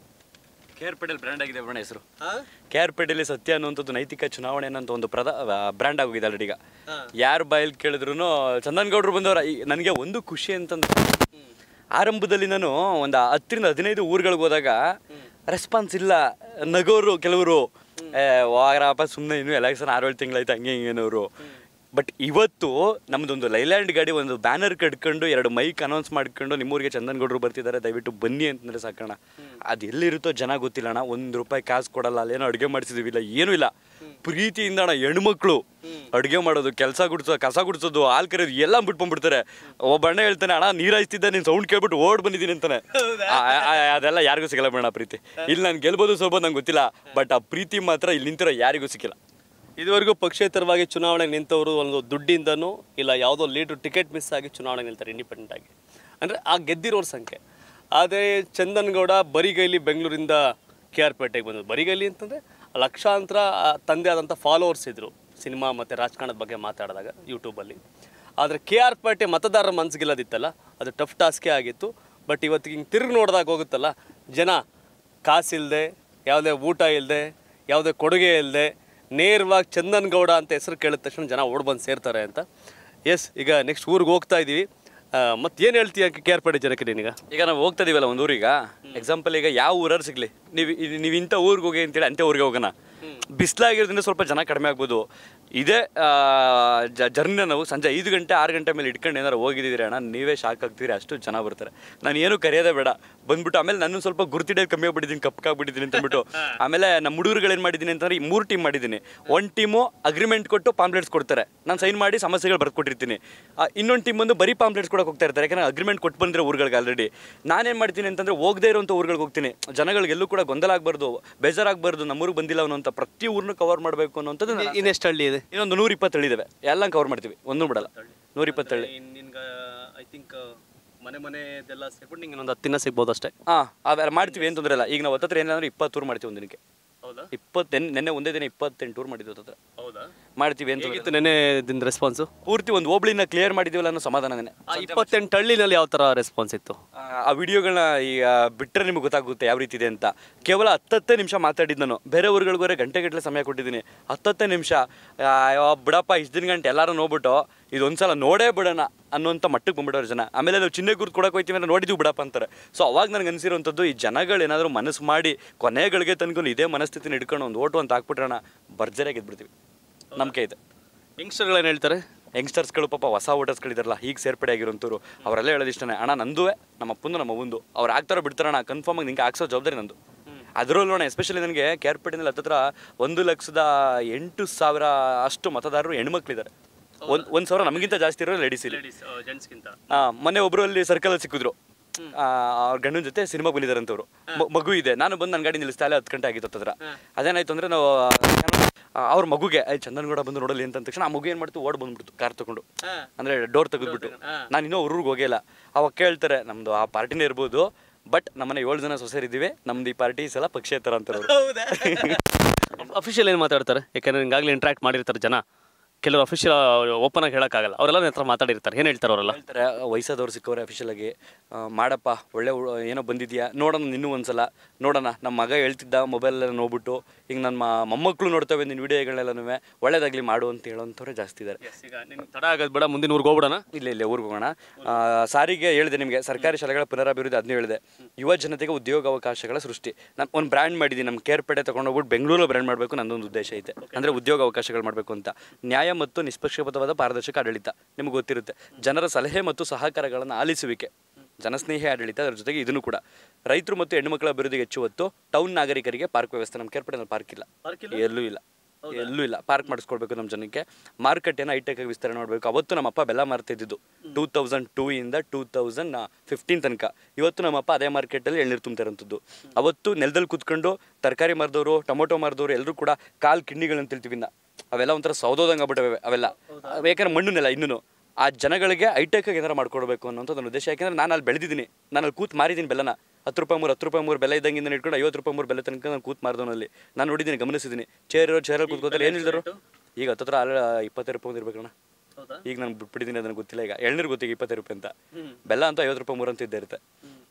ಕೆ ಆರ್ ಪೇಟೆಲ್ ಬ್ರ್ಯಾಂಡ್ ಆಗಿದೆ ಬಣ್ಣ ಹೆಸರು ಕೆ ಆರ್ ಪೇಟೆಲಿ ಸತ್ಯ ಅನ್ನುವಂಥದ್ದು ನೈತಿಕ ಚುನಾವಣೆ ಅನ್ನೋಂಥ ಒಂದು ಪ್ರದ ಬ್ರ್ಯಾಂಡ್ ಆಗೋಗಿದೆ ಆಲ್ರೆಡಿ ಈಗ ಯಾರ ಬಾಯಲ್ಲಿ ಕೇಳಿದ್ರು ಚಂದನ್ ಗೌಡ್ರು ಬಂದವರ ನನಗೆ ಒಂದು ಖುಷಿ ಅಂತಂದ್ರೆ ಆರಂಭದಲ್ಲಿ ನಾನು ಒಂದು ಹತ್ತರಿಂದ ಹದಿನೈದು ಊರುಗಳಿಗೆ ಹೋದಾಗ ರೆಸ್ಪಾನ್ಸ್ ಇಲ್ಲ ನಗೋರು ಕೆಲವರು ಏ ವಾರಪ್ಪ ಸುಮ್ಮನೆ ಇನ್ನು ಎಲೆಕ್ಷನ್ ಆರೇಳು ತಿಂಗಳಾಯ್ತು ಹಂಗೆ ಹಿಂಗೇನವರು ಬಟ್ ಇವತ್ತು ನಮ್ಮದೊಂದು ಲೈಲ್ಯಾಂಡ್ ಗಾಡಿ ಒಂದು ಬ್ಯಾನರ್ ಕಟ್ಕೊಂಡು ಎರಡು ಮೈಕ್ ಅನೌನ್ಸ್ ಮಾಡ್ಕೊಂಡು ನಿಮ್ಮೂರಿಗೆ ಚಂದನ್ ಗೌಡ್ರು ಬರ್ತಿದ್ದಾರೆ ದಯವಿಟ್ಟು ಬನ್ನಿ ಅಂತಂದ್ರೆ ಸಾಕಣ ಅದು ಎಲ್ಲಿರುತ್ತೋ ಜನ ಗೊತ್ತಿಲ್ಲ ಅಣ್ಣ ಒಂದು ರೂಪಾಯಿ ಕಾಸು ಕೊಡಲ್ಲ ಅಲ್ಲೇನೋ ಅಡುಗೆ ಮಾಡಿಸಿದೀವಿ ಇಲ್ಲ ಏನೂ ಇಲ್ಲ ಪ್ರೀತಿಯಿಂದ ಅಣ್ಣ ಹೆಣ್ಮಕ್ಳು ಅಡುಗೆ ಮಾಡೋದು ಕೆಲಸ ಗುಡ್ಸೋದು ಕಸ ಗುಡ್ಸೋದು ಹಾಲು ಕರೆಯೋದು ಎಲ್ಲ ಬಿಟ್ಕೊಂಡ್ಬಿಡ್ತಾರೆ ಒಬ್ಬ ಅಣ್ಣ ಹೇಳ್ತಾನೆ ಅಣ್ಣ ನೀರು ಹಾಯ್ತಿದ್ದ ನೀನು ಸೌಂಡ್ ಕೇಳ್ಬಿಟ್ಟು ಓಡ್ ಬಂದಿದ್ದೀನಿ ಅಂತಾನೆ ಆ, ಆ, ಆ, ಅದೆಲ್ಲ ಯಾರಿಗೂ ಸಿಗಲ್ಲ ಬೇಡ ಪ್ರೀತಿ ಇಲ್ಲಿ ನಾನು ಗೆಲ್ಬೋದು ಸ್ವಲ್ಪ ನಂಗೆ ಗೊತ್ತಿಲ್ಲ ಬಟ್ ಆ ಪ್ರೀತಿ ಮಾತ್ರ ಇಲ್ಲಿ ನಿಂತಿರೋ ಯಾರಿಗೂ ಸಿಕ್ಕಿಲ್ಲ ಇದುವರೆಗೂ ಪಕ್ಷೇತರವಾಗಿ ಚುನಾವಣೆ ನಿಂತವರು ಒಂದು ದುಡ್ಡಿಂದನೂ ಇಲ್ಲ ಯಾವುದೋ ಲೀಡ್ರು ಟಿಕೆಟ್ ಮಿಸ್ ಆಗಿ ಚುನಾವಣೆ ನಿಲ್ತಾರೆ ಇಂಡಿಪೆಂಡೆಂಟ್ ಆಗಿ ಅಂದರೆ ಆ ಗೆದ್ದಿರೋರ ಸಂಖ್ಯೆ ಆದರೆ ಚಂದನ್ ಗೌಡ ಬರಿಗೈಲಿ ಬೆಂಗಳೂರಿಂದ ಕೆ ಆರ್ ಪೇಟೆಗೆ ಬಂದರು ಬರಿಗೈಲಿ ಅಂತಂದರೆ ಲಕ್ಷಾಂತರ ಆ, ತಂದೆ ಆದಂಥ ಫಾಲೋವರ್ಸ್ ಇದ್ದರು ಸಿನಿಮಾ ಮತ್ತು ರಾಜಕಾರಣದ ಬಗ್ಗೆ ಮಾತಾಡಿದಾಗ ಯೂಟ್ಯೂಬಲ್ಲಿ ಆದರೆ ಕೆ ಆರ್ ಪೇಟೆ ಮತದಾರರ ಮನ್ಸು ಗೆಲ್ಲೋದಿತ್ತಲ್ಲ ಅದು ಟಫ್ ಟಾಸ್ಕೇ ಆಗಿತ್ತು ಬಟ್ ಇವತ್ತಿಗೆ ಹಿಂಗೆ ತಿರುಗಿ ನೋಡಿದಾಗ ಹೋಗುತ್ತಲ್ಲ ಜನ ಕಾಸಿಲ್ಲದೆ ಯಾವುದೇ ಊಟ ಇಲ್ಲದೆ ಯಾವುದೇ ಕೊಡುಗೆ ಇಲ್ಲದೆ ನೇರವಾಗಿ ಚಂದನ್ ಗೌಡ ಅಂತ ಹೆಸರು ಕೇಳಿದ ತಕ್ಷಣ ಜನ ಓಡ್ ಬಂದು ಸೇರ್ತಾರೆ ಅಂತ ಎಸ್ ಈಗ ನೆಕ್ಸ್ಟ್ ಊರಿಗೆ ಹೋಗ್ತಾ ಇದ್ದೀವಿ ಮತ್ತೆ ಏನು ಹೇಳ್ತೀಯ ಕೆ ಆರ್ ಪೇಟೆ ಜನಕ್ಕೆ ನೀನೀಗ ಈಗ ನಾವು ಹೋಗ್ತಾ ಇದೀವಲ್ಲ ಒಂದು ಊರಿಗೆ ಎಕ್ಸಾಂಪಲ್ ಈಗ ಯಾವ ಊರಾರು ಸಿಗ್ಲಿ ನೀವು ನೀವು ಇಂಥ ಊರಿಗೆ ಹೋಗಿ ಅಂತೇಳಿ ಅಂಥ ಊರಿಗೆ ಹೋಗೋಣ ಬಿಸಿಲಾಗಿರೋದ್ರಿಂದ ಸ್ವಲ್ಪ ಜನ ಕಡಿಮೆ ಆಗ್ಬೋದು ಇದೇ ಜರ್ನಿನ ನಾವು ಸಂಜೆ ಐದು ಗಂಟೆ ಆರು ಗಂಟೆ ಮೇಲೆ ಇಟ್ಕೊಂಡು ಏನಾರು ಹೋಗಿದ್ದೀರಿ ಅಣ್ಣ ನೀವೇ ಶಾಕ್ ಆಗ್ತೀರಿ ಅಷ್ಟು ಜನ ಬರ್ತಾರೆ ನಾನು ಏನು ಕರೆಯೋದೇ ಬೇಡ ಬಂದ್ಬಿಟ್ಟು ಆಮೇಲೆ ನಾನು ಸ್ವಲ್ಪ ಗುರ್ತಿಡೋದು ಕಮ್ಮಿ ಆಗ್ಬಿಟ್ಟಿದ್ದೀನಿ ಕಪ್ಪಾಗ್ಬಿಟ್ಟಿದ್ದೀನಿ ಅಂತಂದ್ಬಿಟ್ಟು ಆಮೇಲೆ ನಮ್ಮ ಹುಡುಗರುಗಳು ಏನು ಮಾಡಿದ್ದೀನಿ ಅಂತಂದ್ರೆ ಈ ಮೂರು ಟೀಮ್ ಮಾಡಿದ್ದೀನಿ ಒಂದು ಟೀಮು ಅಗ್ರಿಮೆಂಟ್ ಕೊಟ್ಟು ಪಾಂಪ್ಲೆಟ್ಸ್ ಕೊಡ್ತಾರೆ ನಾನು ಸೈನ್ ಮಾಡಿ ಸಮಸ್ಯೆಗಳು ಬರ್ಕೊಟ್ಟಿರ್ತೀನಿ ಇನ್ನೊಂದು ಟೀಮ್ ಬಂದು ಬರೀ ಪಾಂಪ್ಲೆಟ್ಸ್ ಕೊಡಕ್ಕೆ ಹೋಗ್ತಾ ಇರ್ತಾರೆ ಯಾಕಂದ್ರೆ ಅಗ್ರಿಮೆಂಟ್ ಕೊಟ್ಟು ಬಂದಿರೋ ಊರುಗಳಿಗೆ ಆಲ್ರೆಡಿ ನಾನೇನು ಮಾಡ್ತೀನಿ ಅಂತಂದ್ರೆ ಹೋಗದೇ ಇರೋಂಥ ಊರುಗಳಿಗೆ ಹೋಗ್ತೀನಿ ಜನಗಳಿಗೆಲ್ಲೂ ಕೂಡ ಗೊಂದಲ ಆಗಬಾರ್ದು ಬೇಜಾರಾಗಬಾರ್ದು ನಮ್ಮೂರಿಗೆ ಬಂದಿಲ್ಲ ಅನ್ನೋಂಥ ಪ್ರತಿ ಊರನ್ನು ಕವರ್ ಮಾಡಬೇಕು ಅನ್ನೋಂಥದ್ದು ನನ್ನ- ಇನ್ನೆಷ್ಟು ಹಳ್ಳಿ ಇದೆ ಇನ್ನೊಂದು ನೂರ ಇಪ್ಪತ್ತು ಹಳ್ಳಿದಾವೆ ಎಲ್ಲ ಕವರ್ ಮಾಡ್ತೀವಿ ಒಂದೂ ಬಿಡಲ್ಲ ನೂರ ಇಪ್ಪತ್ತು ಹಳ್ಳಿ ನಿನ್ಗೆ ಐ ಥಿಂಕ್ ಮನೆ ಮನೆದೆಲ್ಲ ಸೇರ್ಕೊಂಡು ನಿಂಗೆ ಇನ್ನೊಂದು ಹತ್ತಿನ ಸಿಗ್ಬೋದು ಅಷ್ಟೇ ಹಾಂ ಅವೆಲ್ಲ ಮಾಡ್ತೀವಿ ಏನು ತೊಂದರೆ ಇಲ್ಲ ಈಗ ನಾವು ಹತ್ತತ್ರ ಏನಂದ್ರೆ ಇಪ್ಪತ್ತು ಟೂರ್ ಮಾಡ್ತೀವಿ ಒಂದು ದಿನಕ್ಕೆ ಹೌದಾ ಇಪ್ಪತ್ತು ನೆನ್ನೆ ಒಂದೇ ದಿನ ಇಪ್ಪತ್ತೆಂಟು ಟೂರ್ ಮಾಡಿದ್ವಿ ಹತ್ರ ಹೌದಾ ಮಾಡ್ತೀವಿ ಅಂತ ಹೇಗಿತ್ತು ನೆನೆ ದಿನ ರೆಸ್ಪಾನ್ಸು ಪೂರ್ತಿ ಒಂದು ಹೋಬಳಿನ ಕ್ಲಿಯರ್ ಮಾಡಿದ್ದೀವಲ್ಲ ಅನ್ನೋ ಸಮಾಧಾನ ನೆನೆ ಆ ಇಪ್ಪತ್ತೆಂಟು ಹಳ್ಳಿನಲ್ಲಿ ಯಾವ ಥರ ರೆಸ್ಪಾನ್ಸ್ ಇತ್ತು ಆ ವಿಡಿಯೋಗಳನ್ನ ಈಗ ಬಿಟ್ಟರೆ ನಿಮಗೆ ಗೊತ್ತಾಗುತ್ತೆ ಯಾವ ರೀತಿ ಇದೆ ಅಂತ ಕೇವಲ ಹತ್ತತ್ತೇ ನಿಮಿಷ ಮಾತಾಡಿದ್ದು ನಾನು ಬೇರೆ ಊರುಗಳಿಗೋರೆ ಗಂಟೆಗಟ್ಟಲೆ ಸಮಯ ಕೊಟ್ಟಿದ್ದೀನಿ ಹತ್ತತ್ತೇ ನಿಮಿಷ ಅಯ್ಯೋ ಬಿಡಪ್ಪ ಇಷ್ಟು ದಿನ ಗಂಟೆ ಎಲ್ಲರೂ ನೋಡ್ಬಿಟ್ಟು ಇದು ಒಂದ್ಸಲ ನೋಡೇ ಬಿಡೋಣ ಅನ್ನೋಂಥ ಮಟ್ಟಕ್ಕೆ ಬಂದ್ಬಿಡೋರು ಜನ ಆಮೇಲೆ ನಾವು ಚಿನ್ನ ಗುರುತು ಕೊಡಕ್ಕೆ ಹೋಗ್ತೀವಿ ಅಂದ್ರೆ ನೋಡಿದ್ವಿ ಬಿಡಪ್ಪ ಅಂತಾರೆ ಸೊ ಅವಾಗ ನನಗೆ ಅನಿಸಿರುವಂಥದ್ದು ಈ ಜನಗಳು ಏನಾದರೂ ಮನಸ್ಸು ಮಾಡಿ ಕೊನೆಗಳಿಗೆ ತನಕ ಇದೇ ಮನಸ್ಥಿತಿನ ಹಿಡ್ಕೊಂಡು ಒಂದು ಓಟು ಅಂತ ಹಾಕ್ಬಿಟ್ರಣ ಭರ್ಜರಿಯಾಗಿ ಗೆದ್ಬಿಡ್ತೀವಿ ನಂಬಿಕೆ ಇದೆ ಯಂಗ್ಸ್ಟರ್ಗಳು ಏನು ಹೇಳ್ತಾರೆ ಯಂಗ್ಸ್ಟರ್ಸ್ಗಳು ಪಾಪ ಹೊಸ ವೋಟರ್ಸ್ಗಳಿದಾರಲ್ಲ ಈಗ ಸೇರ್ಪಡೆ ಆಗಿರೋಂಥವ್ರು ಅವರೆಲ್ಲ ಹೇಳೋದು ಇಷ್ಟನೇ ಅಣ್ಣ ನಂದು ನಮ್ಮ ಅಪ್ಪಂದು ನಮ್ಮ ಅವ್ವಂದು ಅವ್ರು ಆಗ್ತಾರೋ ಬಿಡ್ತಾರಣ್ಣ ಕನ್ಫರ್ಮ್ ಆಗಿ ನಿಂಗೆ ಹಾಕ್ಸೋ ಜವಾಬ್ದಾರಿ ನಂದು ಅದರಲ್ಲೂ ಅಣ್ಣ ಎಸ್ಪೆಷಲಿ ನನಗೆ ಕೇರ್ಪೇಟೆನಲ್ಲಿ ಹತ್ತತ್ರ ಒಂದು ಲಕ್ಷದ ಎಂಟು ಸಾವಿರ ಅಷ್ಟು ಮತದಾರರು ಹೆಣ್ಮಕ್ಳಿದ್ದಾರೆ ಒಂದು ಒಂದು ಸಾವಿರ ನಮಗಿಂತ ಜಾಸ್ತಿ ಇರೋ ಲೇಡೀಸ್ ಇಲ್ಲಿ ಜೆಂಟ್ಸ್ಗಿಂತ ಆ, ಮೊನ್ನೆ ಒಬ್ರು ಅಲ್ಲಿ ಸರ್ಕಲ್ ಸಿಕ್ಕಿದ್ರು ಆ, ಅವ್ರ ಗಂಡನ ಜೊತೆ ಸಿನಿಮಾ ಬಂದಿದ್ದಾರಂತವ್ರು ಮ- ಮಗು ಇದೆ ನಾನು ಬಂದು ನನ್ನ ಗಾಡಿ ನಿಲ್ಲಿಸ್ತಾ ಇಲ್ಲ ಹತ್ತು ಗಂಟೆ ಆಗಿತ್ತು ಹತ್ರ ಅದೇನಾಯ್ತು ಅಂದ್ರೆ ನಾವು ಆ, ಅವ್ರ ಮಗುಗೆ ಐ ಚಂದನ್ಗೌಡ ಬಂದು ನೋಡಲಿ ಅಂತ ಅಂದ ತಕ್ಷಣ ಆ ಮಗು ಏನ್ ಮಾಡ್ತು ಓಡ್ ಬಂದ್ಬಿಡ್ತು ಕಾರ್ ತಗೊಂಡು ಅಂದ್ರೆ ಡೋರ್ ತೆಗೆದ್ಬಿಟ್ಟು ನಾನು ಇನ್ನೂ ಊರಿಗೆ ಹೋಗಿಲ್ಲ ಅವಾಗ ಕೇಳ್ತಾರೆ ನಮ್ದು ಆ ಪಾರ್ಟಿನೇ ಇರ್ಬೋದು ಬಟ್ ನಮ್ಮನೆ ಏಳು ಜನ ಸೊಸೆರಿದ್ದೀವಿ ನಮ್ದು ಈ ಪಾರ್ಟಿ ಈ ಸಲ ಪಕ್ಷೇತರ ಅಂತಾರೆ ಅವ್ರು ಅಫಿಷಿಯಲ್ ಏನು ಮಾತಾಡ್ತಾರೆ ಯಾಕಂದ್ರೆ ಹಿಂಗಾಗಲೇ ಇಂಟ್ರಾಕ್ಟ್ ಮಾಡಿರ್ತಾರೆ ಜನ ಕೆಲವರು ಅಫಿಷಿಯಲ್ ಓಪನ್ ಆಗಿ ಹೇಳೋಕ್ಕಾಗಲ್ಲ ಅವರೆಲ್ಲ ನನ್ನ ಹತ್ರ ಮಾತಾಡಿರ್ತಾರೆ ಏನು ಹೇಳ್ತಾರೆ ಅವರೆಲ್ಲ ಹೇಳ್ತಾರೆ ವಯಸ್ಸಾದವ್ರು ಸಿಕ್ಕವ್ರೆ ಅಫಿಷಿಯಲ್ ಆಗಿ ಆ, ಮಾಡಪ್ಪ ಒಳ್ಳೆ ಉ- ಏನೋ ಬಂದಿದ್ಯಾ ನೋಡೋಣ ಇನ್ನೂ ಒಂದ್ಸಲ ನೋಡೋಣ ನಮ್ಮ ಮಗ ಹೇಳ್ತಿದ್ದ ಮೊಬೈಲ್ ನೋಡ್ಬಿಟ್ಟು ಈಗ ನನ್ನ ಮೊಮ್ಮಕ್ಕಳು ನೋಡ್ತವೆ ನಿನ್ನ ವಿಡಿಯೋಗಳನ್ನೆಲ್ಲನೂ ಒಳ್ಳೇದಾಗ್ಲಿ ಮಾಡು ಅಂತ ಹೇಳೋಂಥವ್ರೆ ಜಾಸ್ತಿ ಇದ್ದಾರೆ ಈಗ ನಿನ್ಗೆ ತಡ ಆಗೋದು ಬೇಡ ಮುಂದಿನ ಊರಿಗೆ ಹೋಗ್ಬಿಡೋಣ ಇಲ್ಲ ಇಲ್ಲ ಊರಿಗೆ ಹೋಗೋಣ ಆ, ಸಾರಿಗೆ ಹೇಳಿದೆ ನಿಮಗೆ ಸರ್ಕಾರಿ ಶಾಲೆಗಳ ಪುನರಾಭಿವೃದ್ಧಿ ಅದನ್ನೇ ಹೇಳಿದೆ ಯುವ ಜನತೆಗೆ ಉದ್ಯೋಗಾವಕಾಶಗಳ ಸೃಷ್ಟಿ ನಾನು ಒಂದು ಬ್ರ್ಯಾಂಡ್ ಮಾಡಿದ್ದೀನಿ ನಮ್ಮ ಕೇರ್ಪೇಟೆ ತಗೊಂಡೋಗ್ಬಿಟ್ಟು ಬೆಂಗಳೂರಲ್ಲಿ ಬ್ರ್ಯಾಂಡ್ ಮಾಡಬೇಕು ನನ್ನೊಂದು ಉದ್ದೇಶ ಐತೆ ಅಂದರೆ ಉದ್ಯೋಗ ಅವಕಾಶಗಳು ಮಾಡಬೇಕು ಅಂತ ನ್ಯಾಯ ಮತ್ತು ನಿಷ್ಪಕ್ಷಪಾತವಾದ ಪಾರದರ್ಶಕ ಆಡಳಿತ ನಿಮಗೆ ಗೊತ್ತಿರುತ್ತೆ ಜನರ ಸಲಹೆ ಮತ್ತು ಸಹಕಾರಗಳನ್ನು ಆಲಿಸುವಿಕೆ ಜನಸ್ನೇಹಿ ಆಡಳಿತ ಅದರ ಜೊತೆಗೆ ಇದನ್ನು ಕೂಡ ರೈತರು ಮತ್ತು ಹೆಣ್ಣುಮಕ್ಕಳ ಅಭಿವೃದ್ಧಿಗೆ ಹೆಚ್ಚು ಒತ್ತು ಟೌನ್ ನಾಗರಿಕರಿಗೆ ಪಾರ್ಕ್ ವ್ಯವಸ್ಥೆ ನಮ್ಮ ಕೇರ್ಪೇಟೆನಲ್ಲಿ ಪಾರ್ಕ್ ಇಲ್ಲ ಎಲ್ಲೂ ಇಲ್ಲ ಎಲ್ಲೂ ಇಲ್ಲ ಪಾರ್ಕ್ ಮಾಡಿಸ್ಕೊಡ್ಬೇಕು ನಮ್ಮ ಜನಕ್ಕೆ ಮಾರುಕಟ್ಟೆನ ಹೈಟೆಕ್ ಆಗಿ ವಿಸ್ತರಣೆ ಮಾಡಬೇಕು ಅವತ್ತು ನಮ್ಮ ಅಪ್ಪ ಬೆಲ್ಲ ಮಾರ್ತಿದ್ದು ಟೂ ತೌಸಂಡ್ ಟೂ ಇಂದ ಟೂ ತೌಸಂಡ್ ಫಿಫ್ಟೀನ್ ತನಕ ಇವತ್ತು ನಮ್ಮ ಅಪ್ಪ ಅದೇ ಮಾರ್ಕೆಟಲ್ಲಿ ಎಳ್ನೀರು ತುಂಬ್ತಾರಂಥದ್ದು ಅವತ್ತು ನೆಲದಲ್ಲಿ ಕೂತ್ಕೊಂಡು ತರಕಾರಿ ಮಾರಿದವರು ಟೊಮೊಟೊ ಮಾರಿದವರು ಎಲ್ಲರೂ ಕೂಡ ಕಾಲು ಕಿಂಡಿಗಳಂತ ಹೇಳ್ತೀವಿ ಇನ್ನ ಅವೆಲ್ಲ ಒಂಥರ ಸೌದೋದಂಗೆ ಆಗ್ಬಿಟ್ಟವೆ ಅವೆಲ್ಲ ಯಾಕಂದ್ರೆ ಮಣ್ಣು ನೆಲ ಇನ್ನೂ ಆ ಜನಗಳಿಗೆ ಹೈಟೆಕ್ ಆಗಿ ಏನಾರು ಮಾಡ್ಕೊಡ್ಬೇಕು ಅನ್ನೋಂಥ ನನ್ನ ಉದ್ದೇಶ ಯಾಕೆಂದ್ರೆ ನಾನು ಅಲ್ಲಿ ಬೆಳೆದಿದ್ದೀನಿ ನಾನು ಅಲ್ಲಿ ಕೂತ್ ಮಾರಿದ್ದೀನಿ ಬೆಲ್ಲನ ಹತ್ತು ರೂಪಾಯಿ ಮೂರು ಹತ್ತು ರೂಪಾಯಿ ಮೂರು ಬೆಲೆ ಇದ್ದಂಗಿಂದ ಇಟ್ಕೊಂಡು ಐವತ್ತು ರೂಪಾಯಿ ಮೂರು ಬೆಲೆ ತನಕ ನಾನು ಕೂತ್ ಮಾರ್ದವನಲ್ಲಿ ನಾನು ನೋಡಿದ್ದೀನಿ ಗಮನಿಸಿದ್ದೀನಿ ಚೇರ್ ಇರೋ ಚೇರಲ್ಲಿ ಕೂತ್ಕೋತಾರೆ ಏನು ಹೇಳಿದ್ರು ಈಗ ಹತ್ತತ್ರ ಅಲ್ಲ ಇಪ್ಪತ್ತೈದು ರೂಪಾಯಿ ಒಂದು ಇರ್ಬೇಕಣ್ಣ ಈಗ ನಾನು ಬಿಟ್ಬಿಟ್ಟಿದ್ದೀನಿ ಅದನ್ನು ಗೊತ್ತಿಲ್ಲ ಈಗ ಎಳ್ನೀರು ಗೊತ್ತೀಗ ಇಪ್ಪತ್ತೈದು ರೂಪಾಯಿ ಅಂತ ಬೆಲ್ಲ ಅಂತ ಐವತ್ತು ರೂಪಾಯಿ ಮೂರು ಅಂತ ಇದ್ದೇ ಇರುತ್ತೆ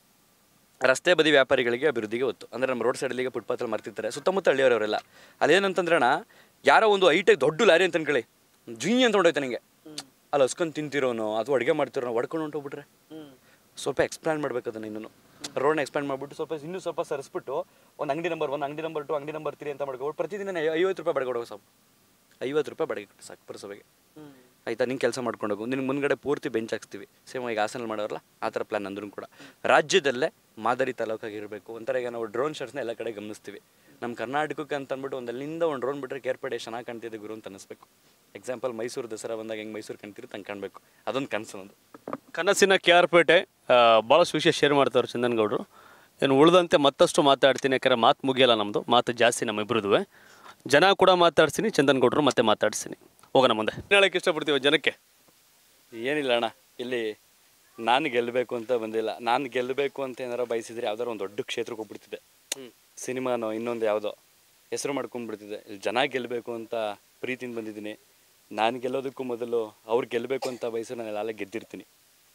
ರಸ್ತೆ ಬದಿ ವ್ಯಾಪಾರಿಗಳಿಗೆ ಅಭಿವೃದ್ಧಿಗೆ ಒತ್ತು ಅಂದರೆ ನಮ್ಮ ರೋಡ್ ಸೈಡಲ್ಲಿ ಈಗ ಫುಟ್ಪಾತಲ್ಲಿ ಮಾರ್ತಿರ್ತಾರೆ ಸುತ್ತಮುತ್ತ ಹಳ್ಳಿಯವರೆಲ್ಲ ಅದೇನಂತಂದ್ರೆ ಅಣ್ಣ ಯಾರೋ ಒಂದು ಐಟೆಕ್ ದೊಡ್ಡ ಲಾರಿ ಅಂತ ಅನ್ಕೊಳ್ಳಿ ಜುಯ್ ಅಂತ ಹೊಡೋಯ್ತು ನನಗೆ ಅಲ್ಲಿ ಹಸ್ಕೊಂಡು ತಿಂತಿರೋನು ಅಥವಾ ಅಡುಗೆ ಮಾಡ್ತಿರೋನು ಹೊಡ್ಕೊಂಡು ಹೊಂಟೋಗ್ಬಿಟ್ರೆ ಸ್ವಲ್ಪ ಎಕ್ಸ್ಪ್ಲಾನ್ ಮಾಡ್ಬೇಕು ಅದನ್ನ ಇನ್ನೂ ರೋಡ್ನ ಎಕ್ಸ್ಪ್ಲಾನ್ ಮಾಡ್ಬಿಟ್ಟು ಸ್ವಲ್ಪ ಇನ್ನೂ ಸ್ವಲ್ಪ ಸರಿಸ್ಬಿಟ್ಟು ಒಂದು ಅಂಗಡಿ ನಂಬರ್ ಒನ್ ಅಂಗಡಿ ನಂಬರ್ ಟು ಅಂಗಡಿ ನಂಬರ್ ತ್ರೀ ಅಂತ ಮಾಡ್ಕೊಂಡು ಪ್ರತಿದಿನ ಐವತ್ತು ರೂಪಾಯಿ ಬಡಗೆ ಕೊಡೋ ಸಾಕು ಐವತ್ತು ರೂಪಾಯಿ ಬಡಗೆ ಕೊಟ್ಟು ಸಾಕು ಪುರಸಭೆಗೆ ಆಯ್ತಾ ನಿಂಗೆ ಕೆಲಸ ಮಾಡ್ಕೊಂಡು ಹೋಗು ನಿನ್ಗೆ ಮುಂದ್ಗಡೆ ಪೂರ್ತಿ ಬೆಂಚ್ ಹಾಕ್ಸ್ತೀವಿ ಸೇಮ್ ಈಗ ಹಾಸನಲ್ಲಿ ಮಾಡೋರಲ್ಲ ಆ ಥರ ಪ್ಲಾನ್ ಅಂದ್ರೂ ಕೂಡ ರಾಜ್ಯದಲ್ಲೇ ಮಾದರಿ ತಾಲೂಕಾಗಿರಬೇಕು ಒಂಥರ ಈಗ ನಾವು ಡ್ರೋನ್ ಶಾಟ್ಸ್ನ ಎಲ್ಲ ಕಡೆ ಗಮನಿಸ್ತೀವಿ ನಮ್ಮ ಕರ್ನಾಟಕಕ್ಕೆ ಅಂತ ಅಂದ್ಬಿಟ್ಟು ಒಂದು ಅಲ್ಲಿಂದ ಒಂದು ಡ್ರೋನ್ ಬಿಟ್ಟರೆ ಕೇರ್ಪೇಟೆ ಚೆನ್ನಾಗಿ ಕಾಣ್ತಿದೆ ಗುರು ಅಂತ ಅನಿಸ್ಬೇಕು ಎಕ್ಸಾಂಪಲ್ ಮೈಸೂರು ದಸರಾ ಬಂದಾಗ ಹೆಂಗೆ ಮೈಸೂರು ಕಾಣ್ತಿರುತ್ತೆ ಹಂಗೆ ಕಾಣಬೇಕು ಅದೊಂದು ಕನಸು ನಂದು ಕನಸಿನ ಕೆ ಆರ್ ಪೇಟೆ ಆ, ಭಾಳಷ್ಟು ವಿಷಯ ಶೇರ್ ಮಾಡ್ತಾರೆ ಚಂದನ್ಗೌಡರು ಏನು ಉಳಿದಂತೆ ಮತ್ತಷ್ಟು ಮಾತಾಡ್ತೀನಿ ಯಾಕಂದ್ರೆ ಮಾತು ಮುಗಿಯಲ್ಲ ನಮ್ಮದು ಮಾತು ಜಾಸ್ತಿ ನಮ್ಮ ಇಬ್ಬರದುವೆ ಜನ ಕೂಡ ಮಾತಾಡ್ತೀನಿ ಚಂದನ್ಗೌಡರು ಮತ್ತೆ ಮಾತಾಡ್ತೀನಿ ಹೋಗೋಣ ಮುಂದೆ ಏನ್ ಹೇಳಕ್ಕೆ ಇಷ್ಟಪಡ್ತೀವಿ ಜನಕ್ಕೆ ಏನಿಲ್ಲ ಅಣ್ಣ ಇಲ್ಲಿ ನಾನು ಗೆಲ್ಲಬೇಕು ಅಂತ ಬಂದಿಲ್ಲ ನಾನು ಗೆಲ್ಲಬೇಕು ಅಂತ ಏನಾರ ಬಯಸಿದ್ರೆ ಯಾವ್ದಾರು ಒಂದು ದೊಡ್ಡ ಕ್ಷೇತ್ರಕ್ಕೆ ಹೋಗ್ಬಿಡ್ತಿದ್ದೆ ಸಿನಿಮಾನೋ ಇನ್ನೊಂದು ಯಾವುದೋ ಹೆಸರು ಮಾಡ್ಕೊಂಡ್ಬಿಡ್ತಿದ್ದೆ ಇಲ್ಲಿ ಜನ ಗೆಲ್ಲಬೇಕು ಅಂತ ಪ್ರೀತಿಯಿಂದ ಬಂದಿದ್ದೀನಿ ನಾನು ಗೆಲ್ಲೋದಕ್ಕೂ ಮೊದಲು ಅವ್ರು ಗೆಲ್ಲಬೇಕು ಅಂತ ಬಯಸಿ ನಾನು ಎಲ್ಲ ಗೆದ್ದಿರ್ತೀನಿ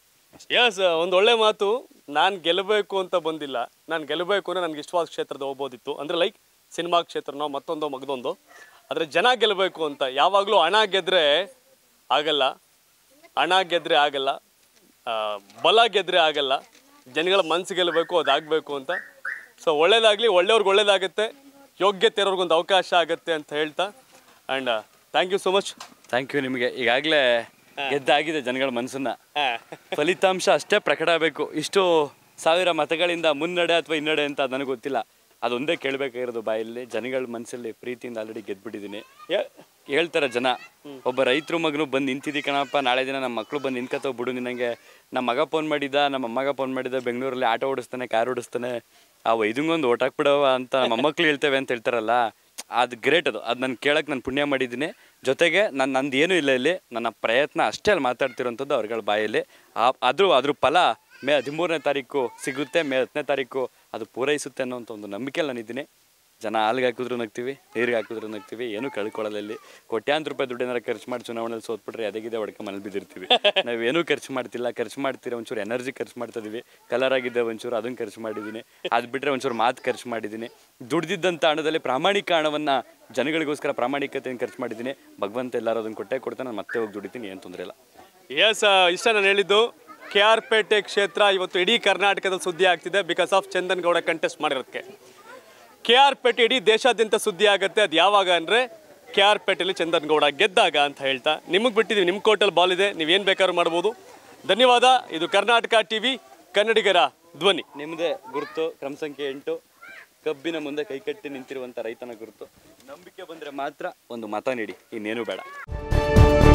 ಎಸ್ ಒಂದು ಒಳ್ಳೆ ಮಾತು ನಾನು ಗೆಲ್ಲಬೇಕು ಅಂತ ಬಂದಿಲ್ಲ ನಾನು ಗೆಲ್ಲಬೇಕು ಅಂದರೆ ನನಗೆ ಇಷ್ಟವಾದ ಕ್ಷೇತ್ರದ ಹೋಗ್ಬೋದಿತ್ತು ಅಂದರೆ ಲೈಕ್ ಸಿನಿಮಾ ಕ್ಷೇತ್ರನೋ ಮತ್ತೊಂದೋ ಮಗದೊಂದು ಆದರೆ ಜನ ಗೆಲ್ಲಬೇಕು ಅಂತ ಯಾವಾಗಲೂ ಹಣ ಗೆದ್ರೆ ಆಗಲ್ಲ ಹಣ ಗೆದ್ರೆ ಆಗಲ್ಲ ಆ, ಬಲ ಗೆದ್ರೆ ಆಗಲ್ಲ ಜನಗಳ ಮನಸ್ಸು ಗೆಲ್ಲಬೇಕು ಅದಾಗಬೇಕು ಅಂತ ಸೊ ಒಳ್ಳೇದಾಗಲಿ ಒಳ್ಳೆಯವ್ರಿಗೆ ಒಳ್ಳೇದಾಗುತ್ತೆ ಯೋಗ್ಯತೆ ಇರೋರ್ಗೊಂದು ಅವಕಾಶ ಆಗುತ್ತೆ ಅಂತ ಹೇಳ್ತಾ and thank you so much thank you ನಿಮಗೆ ಈಗಾಗಲೇ ಗೆದ್ದಾಗಿದೆ ಜನಗಳ ಮನಸ್ಸನ್ನ ಫಲಿತಾಂಶ ಅಷ್ಟೇ ಪ್ರಕಟ ಆಗಬೇಕು ಇಷ್ಟು ಸಾವಿರ ಮತಗಳಿಂದ ಮುನ್ನಡೆ ಅಥವಾ ಹಿನ್ನಡೆ ಅಂತ ನನಗೆ ಗೊತ್ತಿಲ್ಲ ಅದೊಂದೇ ಕೇಳಬೇಕಾಗಿರೋದು ಬಾಯಲ್ಲಿ ಜನಗಳ ಮನಸ್ಸಲ್ಲಿ ಪ್ರೀತಿಯಿಂದ ಆಲ್ರೆಡಿ ಗೆದ್ಬಿಟ್ಟಿದ್ದೀನಿ ಹೇಳ್ತಾರೆ ಜನ ಒಬ್ಬ ರೈತರು ಮಗನು ಬಂದು ನಿಂತಿದ್ದಿ ಕಣಪ್ಪ ನಾಳೆ ದಿನ ನಮ್ಮ ಮಕ್ಕಳು ಬಂದು ನಿಂತ್ಕೊತಾವ ಬಿಡು ನಿನಗೆ ನಮ್ಮ ಮಗ ಫೋನ್ ಮಾಡಿದ್ದ ನಮ್ಮ ಅಮ್ಮಗ ಫೋನ್ ಮಾಡಿದ್ದ ಬೆಂಗಳೂರಲ್ಲಿ ಆಟೋ ಓಡಿಸ್ತಾನೆ ಕಾರ್ ಓಡಿಸ್ತಾನೆ ಆ ವೈದಂಗೊಂದು ಓಟ್ ಹಾಕ್ಬಿಡವ ಅಂತ ನಮ್ಮ ಮೊಮ್ಮಕ್ಳು ಹೇಳ್ತೇವೆ ಅಂತ ಹೇಳ್ತಾರಲ್ಲ ಅದು ಗ್ರೇಟ್ ಅದು ಅದು ನಾನು ಕೇಳಕ್ಕೆ ನಾನು ಪುಣ್ಯ ಮಾಡಿದ್ದೀನಿ ಜೊತೆಗೆ ನನ್ನ ನಂದು ಏನೂ ಇಲ್ಲ ಇಲ್ಲಿ ನನ್ನ ಪ್ರಯತ್ನ ಅಷ್ಟೇ ಅಲ್ಲಿ ಮಾತಾಡ್ತಿರೋಂಥದ್ದು ಅವ್ರಗಳ ಬಾಯಲ್ಲಿ ಆ ಆದರೂ ಅದ್ರ ಫಲ ಮೇ ಹದಿಮೂರನೇ ತಾರೀಕು ಸಿಗುತ್ತೆ ಮೇ ಹತ್ತನೇ ತಾರೀಕು ಅದು ಪೂರೈಸುತ್ತೆ ಅನ್ನೋಂಥ ಒಂದು ನಂಬಿಕೆಯಲ್ಲಿ ನಾನಿದ್ದೀನಿ ಜನ ಹಾಲ್ಗೆ ಹಾಕಿದ್ರು ನಗ್ತೀವಿ ನೀರಿಗೆ ಹಾಕಿದ್ರು ನಗ್ತೀವಿ ಏನೂ ಕಳ್ಕೊಳ್ಳಲ್ಲ ಇಲ್ಲಿ ಕೋಟ್ಯಾಂತರ ರೂಪಾಯಿ ದುಡ್ಡು ಏನಾರ ಖರ್ಚು ಮಾಡಿ ಚುನಾವಣೆಯಲ್ಲಿ ಸೋತ್ಬಿಟ್ರೆ ಅದೇಗಿದೆ ಹೊಡ್ಕ ಮನೇಲಿ ಬಿದ್ದಿರ್ತೀವಿ ನಾವೇನೂ ಖರ್ಚು ಮಾಡ್ತಿಲ್ಲ ಖರ್ಚು ಮಾಡ್ತೀರ ಒಂಚೂರು ಎನರ್ಜಿ ಖರ್ಚು ಮಾಡ್ತಾ ಇದೀವಿ ಕಲರ್ ಆಗಿದ್ದೆ ಒಂಚೂರು ಅದನ್ನು ಖರ್ಚು ಮಾಡಿದ್ದೀನಿ ಅದು ಬಿಟ್ಟರೆ ಒಂಚೂರು ಮಾತು ಖರ್ಚು ಮಾಡಿದ್ದೀನಿ ದುಡ್ದಿದ್ದಂಥ ಹಣದಲ್ಲಿ ಪ್ರಾಮಾಣಿಕ ಹಣವನ್ನು ಜನಗಳಿಗೋಸ್ಕರ ಪ್ರಾಮಾಣಿಕತೆಯನ್ನು ಖರ್ಚು ಮಾಡಿದ್ದೀನಿ ಭಗವಂತ ಎಲ್ಲರೂ ಅದನ್ನು ಕೊಟ್ಟೆ ಕೊಡ್ತಾನೆ ನಾನು ಮತ್ತೆ ಹೋಗಿ ದುಡಿತೀನಿ ಏನು ತೊಂದರೆ ಇಲ್ಲ ಎಸ್ ಇಷ್ಟ ನಾನು ಹೇಳಿದ್ದು ಕೆ ಆರ್ ಪೇಟೆ ಕ್ಷೇತ್ರ ಇವತ್ತು ಇಡೀ ಕರ್ನಾಟಕದಲ್ಲಿ ಸುದ್ದಿ ಆಗ್ತಿದೆ because of Chandan Gowda contest ಮಾಡಿರೋದಕ್ಕೆ ಕೆ ಆರ್ ಪೇಟೆ ಇಡೀ ದೇಶಾದ್ಯಂತ ಸುದ್ದಿ ಆಗುತ್ತೆ ಅದು ಯಾವಾಗ ಅಂದರೆ ಕೆ ಆರ್ ಪೇಟೆಯಲ್ಲಿ ಚಂದನ್ ಗೌಡ ಗೆದ್ದಾಗ ಅಂತ ಹೇಳ್ತಾ ನಿಮಗೆ ಬಿಟ್ಟಿದ್ದೀವಿ ನಿಮ್ಮ ಕೋರ್ಟಲ್ಲಿ ಬಾಲ್ ಇದೆ ನೀವೇನು ಬೇಕಾದ್ರೂ ಮಾಡ್ಬೋದು ಧನ್ಯವಾದ ಇದು ಕರ್ನಾಟಕ ಟಿವಿ ಕನ್ನಡಿಗರ ಧ್ವನಿ ನಿಮ್ಮದೇ ಗುರುತು ಕ್ರಮ ಸಂಖ್ಯೆ ಎಂಟು ಕಬ್ಬಿನ ಮುಂದೆ ಕೈಕಟ್ಟಿ ನಿಂತಿರುವಂಥ ರೈತನ ಗುರುತು ನಂಬಿಕೆ ಬಂದರೆ ಮಾತ್ರ ಒಂದು ಮತ ನೀಡಿ ಇನ್ನೇನು ಬೇಡ